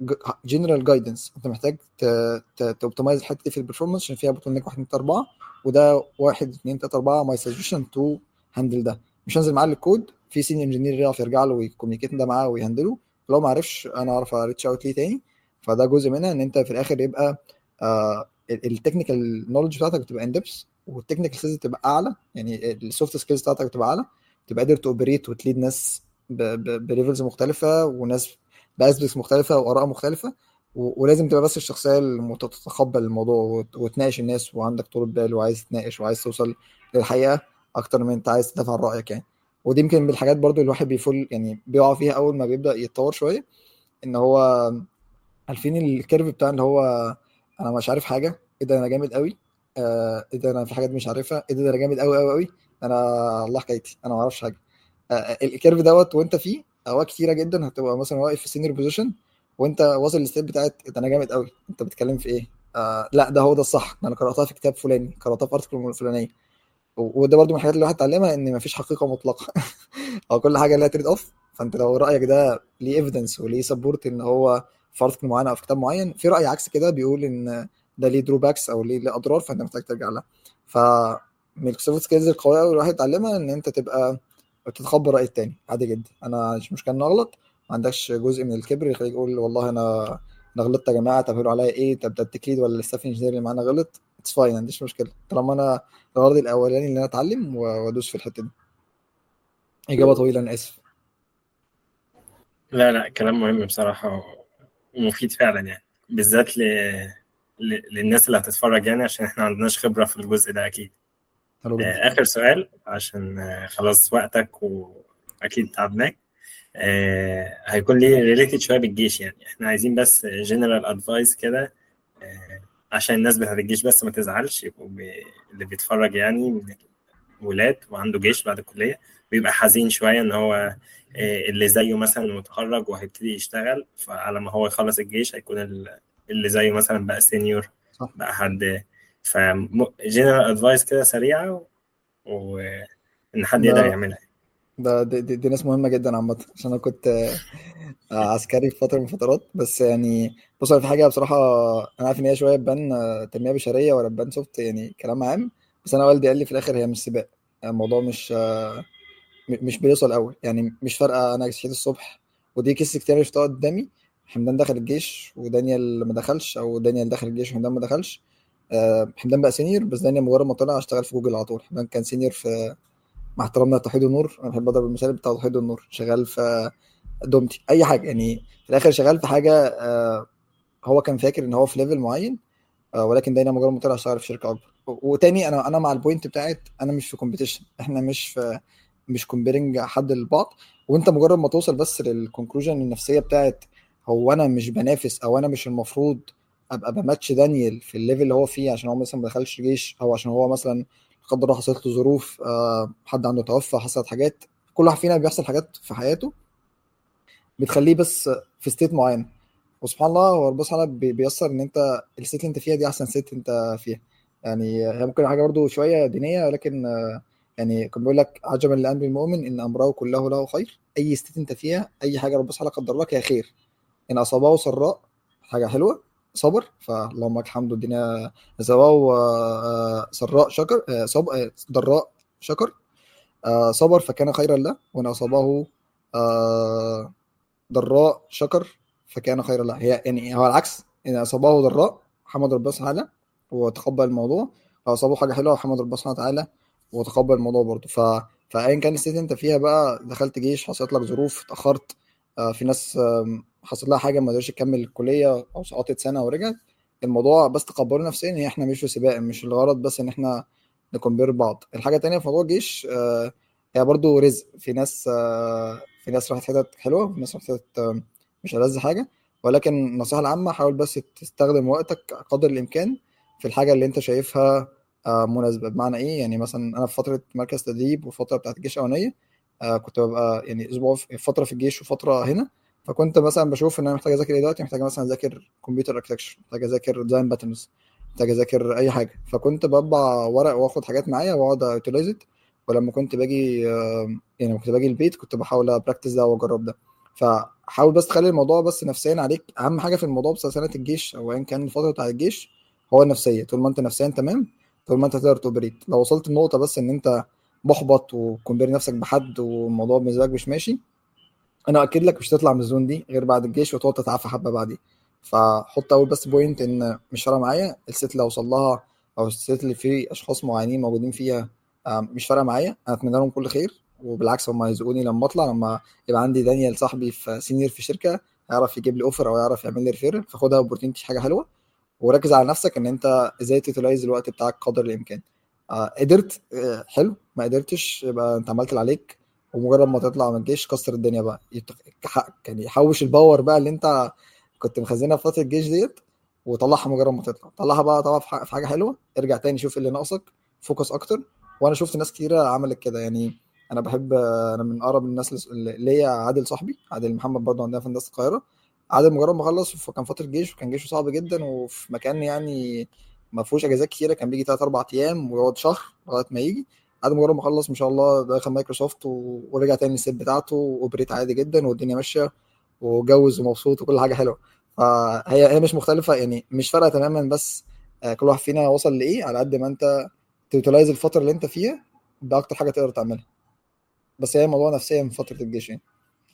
[SPEAKER 2] جنرال جايدنس انت محتاج توبتمايز الحته دي في البرفورمانس عشان فيها بوتل نيك 1 2 4 وده 1 2 3 4 ماي سجشن تو هاندل ده مش هنزل معاه الكود في سينيور انجينير يعرف يرجع له ويكوميونيكيت ده معاه ويهندله لو ما عرفش انا اعرف اريتش اوت ليه تاني فده جزء منها ان انت في الاخر يبقى آه التكنيكال نولج بتاعتك بتبقى ان ديبس والتكنيكال سكيلز بتبقى اعلى يعني السوفت سكيلز بتاعتك بتبقى اعلى تبقى قادر توبريت وتليد ناس بليفلز مختلفه وناس باسبكتس مختلفه واراء مختلفه ولازم تبقى بس الشخصيه اللي تتقبل الموضوع وتناقش الناس وعندك طول بال وعايز تناقش وعايز توصل للحقيقه اكتر من انت عايز تدافع عن رايك يعني ودي يمكن من الحاجات برضو الواحد بيفول يعني بيقع فيها اول ما بيبدا يتطور شويه ان هو عارفين الكيرف بتاع اللي هو انا مش عارف حاجه ايه ده انا جامد قوي آه ايه ده انا في حاجات مش عارفها ايه ده انا جامد قوي قوي قوي انا الله حكايتي انا ما اعرفش حاجه آه الكيرف دوت وانت فيه اوقات كتيره جدا هتبقى مثلا واقف في سينيور بوزيشن وانت واصل للستيب بتاعت ده انا جامد قوي انت بتتكلم في ايه آه لا ده هو ده الصح انا قراتها في كتاب فلاني قراتها في ارتكل فلانيه وده برضو من الحاجات اللي الواحد اتعلمها ان مفيش حقيقه مطلقه او كل حاجه لها تريد اوف فانت لو رايك ده ليه ايفيدنس وليه سبورت ان هو في ارتكل معين او في كتاب معين في راي عكس كده بيقول ان ده ليه دروباكس او ليه اضرار فانت محتاج ترجع لها ف من السوفت سكيلز القويه قوي الواحد يتعلمها ان انت تبقى تتقبل راي التاني عادي جدا انا مش مشكله اني اغلط ما عندكش جزء من الكبر يخليك تقول والله انا انا غلطت يا جماعه طب هيقولوا عليا ايه طب ده التكليد ولا الستاف انجينير اللي معانا غلط اتس فاين ما عنديش مشكله طالما انا الغرض الاولاني ان انا اتعلم وادوس في الحته دي اجابه طويله انا اسف
[SPEAKER 3] لا لا كلام مهم بصراحه ومفيد فعلا يعني بالذات ل... ل... للناس اللي هتتفرج يعني عشان احنا ما عندناش خبره في الجزء ده اكيد
[SPEAKER 2] حلو جدا
[SPEAKER 3] آه، اخر سؤال عشان آه، خلاص وقتك واكيد تعبناك آه، هيكون ليه ريليتد شويه بالجيش يعني احنا عايزين بس جنرال ادفايس كده آه، عشان الناس بتاعت الجيش بس ما تزعلش يبقوا بي... اللي بيتفرج يعني من الولاد وعنده جيش بعد الكليه بيبقى حزين شويه ان هو آه، اللي زيه مثلا متخرج وهيبتدي يشتغل فعلى ما هو يخلص الجيش هيكون ال- اللي زيه مثلا بقى سينيور
[SPEAKER 2] صح.
[SPEAKER 3] بقى حد ف جنرال ادفايس كده سريعه وان حد
[SPEAKER 2] ده-
[SPEAKER 3] يقدر يعملها
[SPEAKER 2] ده دي, دي, دي ناس مهمه جدا عامه عشان انا كنت آه، عسكري في فتره من الفترات بس يعني بص أنا في حاجه بصراحه انا عارف ان هي شويه تبان آه، تنميه بشريه ولا تبان سوفت يعني كلام عام بس انا والدي قال لي في الاخر هي مش سباق الموضوع مش آه، م- مش بيوصل قوي يعني مش فارقه انا صحيت الصبح ودي كيس كتير شفتها قدامي حمدان دخل الجيش ودانيال ما دخلش او دانيال دخل الجيش وحمدان ما دخلش آه، حمدان بقى سينيور بس دانيال مجرد ما طلع اشتغل في جوجل على طول حمدان كان سينيور في مع احترامنا توحيد النور انا بحب اضرب المثال بتاع توحيد النور شغال في دومتي اي حاجه يعني في الاخر شغال في حاجه آه، هو كان فاكر ان هو في ليفل معين آه، ولكن دايما مجرد ما طلع اشتغل في شركه اكبر وتاني انا انا مع البوينت بتاعت انا مش في كومبيتيشن احنا مش في مش كومبيرنج حد لبعض وانت مجرد ما توصل بس للكونكلوجن النفسيه بتاعت هو انا مش بنافس او انا مش المفروض ابقى بماتش دانيال في الليفل اللي هو فيه عشان هو مثلا ما دخلش جيش او عشان هو مثلا لا قدر الله حصلت له ظروف آه، حد عنده توفى حصلت حاجات كل واحد فينا بيحصل حاجات في حياته بتخليه بس في ستيت معين وسبحان الله هو ربنا سبحانه بيسر ان انت الست اللي انت فيها دي احسن ست انت فيها يعني هي ممكن حاجه برضو شويه دينيه ولكن يعني كان بيقول لك عجبا لامر المؤمن ان امره كله له خير اي ستيت انت فيها اي حاجه ربنا سبحانه قدر لك هي خير ان اصابه سراء حاجه حلوه صبر فاللهم لك الحمد الدنيا اصابه سراء شكر صب ضراء شكر صبر فكان خيرا له وان اصابه ضراء شكر فكان خيرا له هي يعني هو العكس ان اصابه ضراء حمد ربنا سبحانه وتقبل الموضوع لو اصابه حاجه حلوه حمد ربنا سبحانه وتعالى وتقبل الموضوع برضه ف فايا كان الستيت انت فيها بقى دخلت جيش حصلت لك ظروف اتاخرت آه في ناس آه حصل لها حاجه ما قدرتش تكمل الكليه او سقطت سنه ورجعت الموضوع بس تقبله نفسيا ان احنا مش في سباق مش الغرض بس ان احنا نكمبير بعض الحاجه الثانيه في موضوع الجيش آه هي برضه رزق في ناس آه في ناس راحت حتت حلوه وفي ناس راحت حتت مش ألذ حاجه ولكن النصيحه العامه حاول بس تستخدم وقتك قدر الامكان في الحاجه اللي انت شايفها مناسبه بمعنى ايه يعني مثلا انا في فتره مركز تدريب والفتره بتاعت الجيش الاولانيه كنت ببقى يعني اسبوع في فتره في الجيش وفتره هنا فكنت مثلا بشوف ان انا محتاج اذاكر ايه دلوقتي محتاج مثلا اذاكر كمبيوتر اركتكشر محتاج اذاكر ديزاين باترنز محتاج اذاكر اي حاجه فكنت بطبع ورق واخد حاجات معايا واقعد يوتيلايز ولما كنت باجي يعني لما كنت باجي البيت كنت بحاول ابراكتس ده واجرب ده فحاول بس تخلي الموضوع بس نفسيا عليك اهم حاجه في الموضوع بس سنه الجيش او ايا كان الفتره بتاعت الجيش هو النفسيه طول ما انت نفسيا تمام طول ما انت تقدر توبريت لو وصلت لنقطه بس ان انت محبط وكومبير نفسك بحد والموضوع بالنسبه لك مش ماشي انا اكد لك مش هتطلع من الزون دي غير بعد الجيش وتقعد تتعافى حبه بعدين فحط اول بس بوينت ان مش فارقه معايا الست اللي اوصل لها او الست اللي فيه اشخاص معينين موجودين فيها مش فارقه معايا انا اتمنى لهم كل خير وبالعكس هم هيزقوني لما اطلع لما يبقى عندي دانيال صاحبي في سينيور في شركه هيعرف يجيب لي اوفر او يعرف يعمل لي ريفيرل فخدها اوبورتينتي حاجه حلوه وركز على نفسك ان انت ازاي تيوتلايز الوقت بتاعك قدر الامكان آه قدرت آه حلو ما قدرتش يبقى انت عملت اللي عليك ومجرد ما تطلع من الجيش كسر الدنيا بقى يعني حوش الباور بقى اللي انت كنت مخزنها في فتره الجيش ديت وطلعها مجرد ما تطلع طلعها بقى طبعا في حاجه حلوه ارجع تاني شوف اللي ناقصك فوكس اكتر وانا شفت ناس كتيره عملت كده يعني انا بحب انا من اقرب الناس ليا عادل صاحبي عادل محمد برضه عندنا في هندسه القاهره عادل مجرد ما خلص فكان فتره جيش وكان جيشه صعب جدا وفي مكان يعني ما فيهوش اجازات كتيره كان بيجي ثلاث اربع ايام ويقعد شهر لغايه ما يجي عادل مجرد ما خلص ما شاء الله دخل مايكروسوفت و... ورجع تاني السيت بتاعته واوبريت عادي جدا والدنيا ماشيه وجوز ومبسوط وكل حاجه حلوه فهي هي مش مختلفه يعني مش فارقه تماما بس كل واحد فينا وصل لايه على قد ما انت تيوتلايز الفتره اللي انت فيها باكتر حاجه تقدر تعملها بس هي موضوع نفسيا من فتره الجيش يعني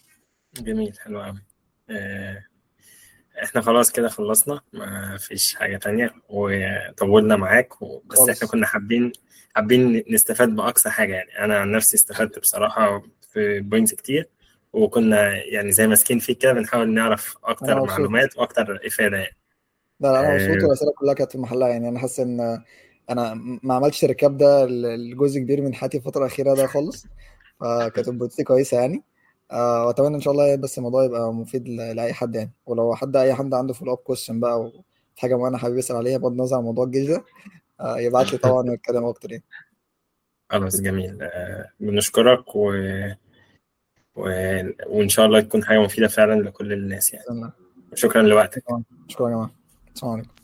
[SPEAKER 3] جميل حلو قوي احنا خلاص كده خلصنا ما فيش حاجه تانية وطولنا معاك بس خلص. احنا كنا حابين حابين نستفاد باقصى حاجه يعني انا عن نفسي استفدت بصراحه في بوينتس كتير وكنا يعني زي ماسكين فيك كده بنحاول نعرف اكتر معلومات واكتر افاده يعني
[SPEAKER 2] لا لا انا مبسوط والاسئله كلها كانت في محلها يعني انا حاسس ان انا ما عملتش الركاب ده لجزء كبير من حياتي الفتره الاخيره ده خالص فكانت اوبورتيتي كويسه يعني أه واتمنى ان شاء الله بس الموضوع يبقى مفيد لاي حد يعني ولو حد اي حد عنده فولو اب كويشن بقى او حاجه معينه حابب يسال عليها بغض النظر عن موضوع الجيش ده أه يبعت لي طبعا ونتكلم اكتر يعني
[SPEAKER 3] خلاص جميل أه بنشكرك و... و... وان شاء الله تكون حاجه مفيده فعلا لكل الناس يعني شكرا لوقتك
[SPEAKER 2] شكرا يا جماعه السلام عليكم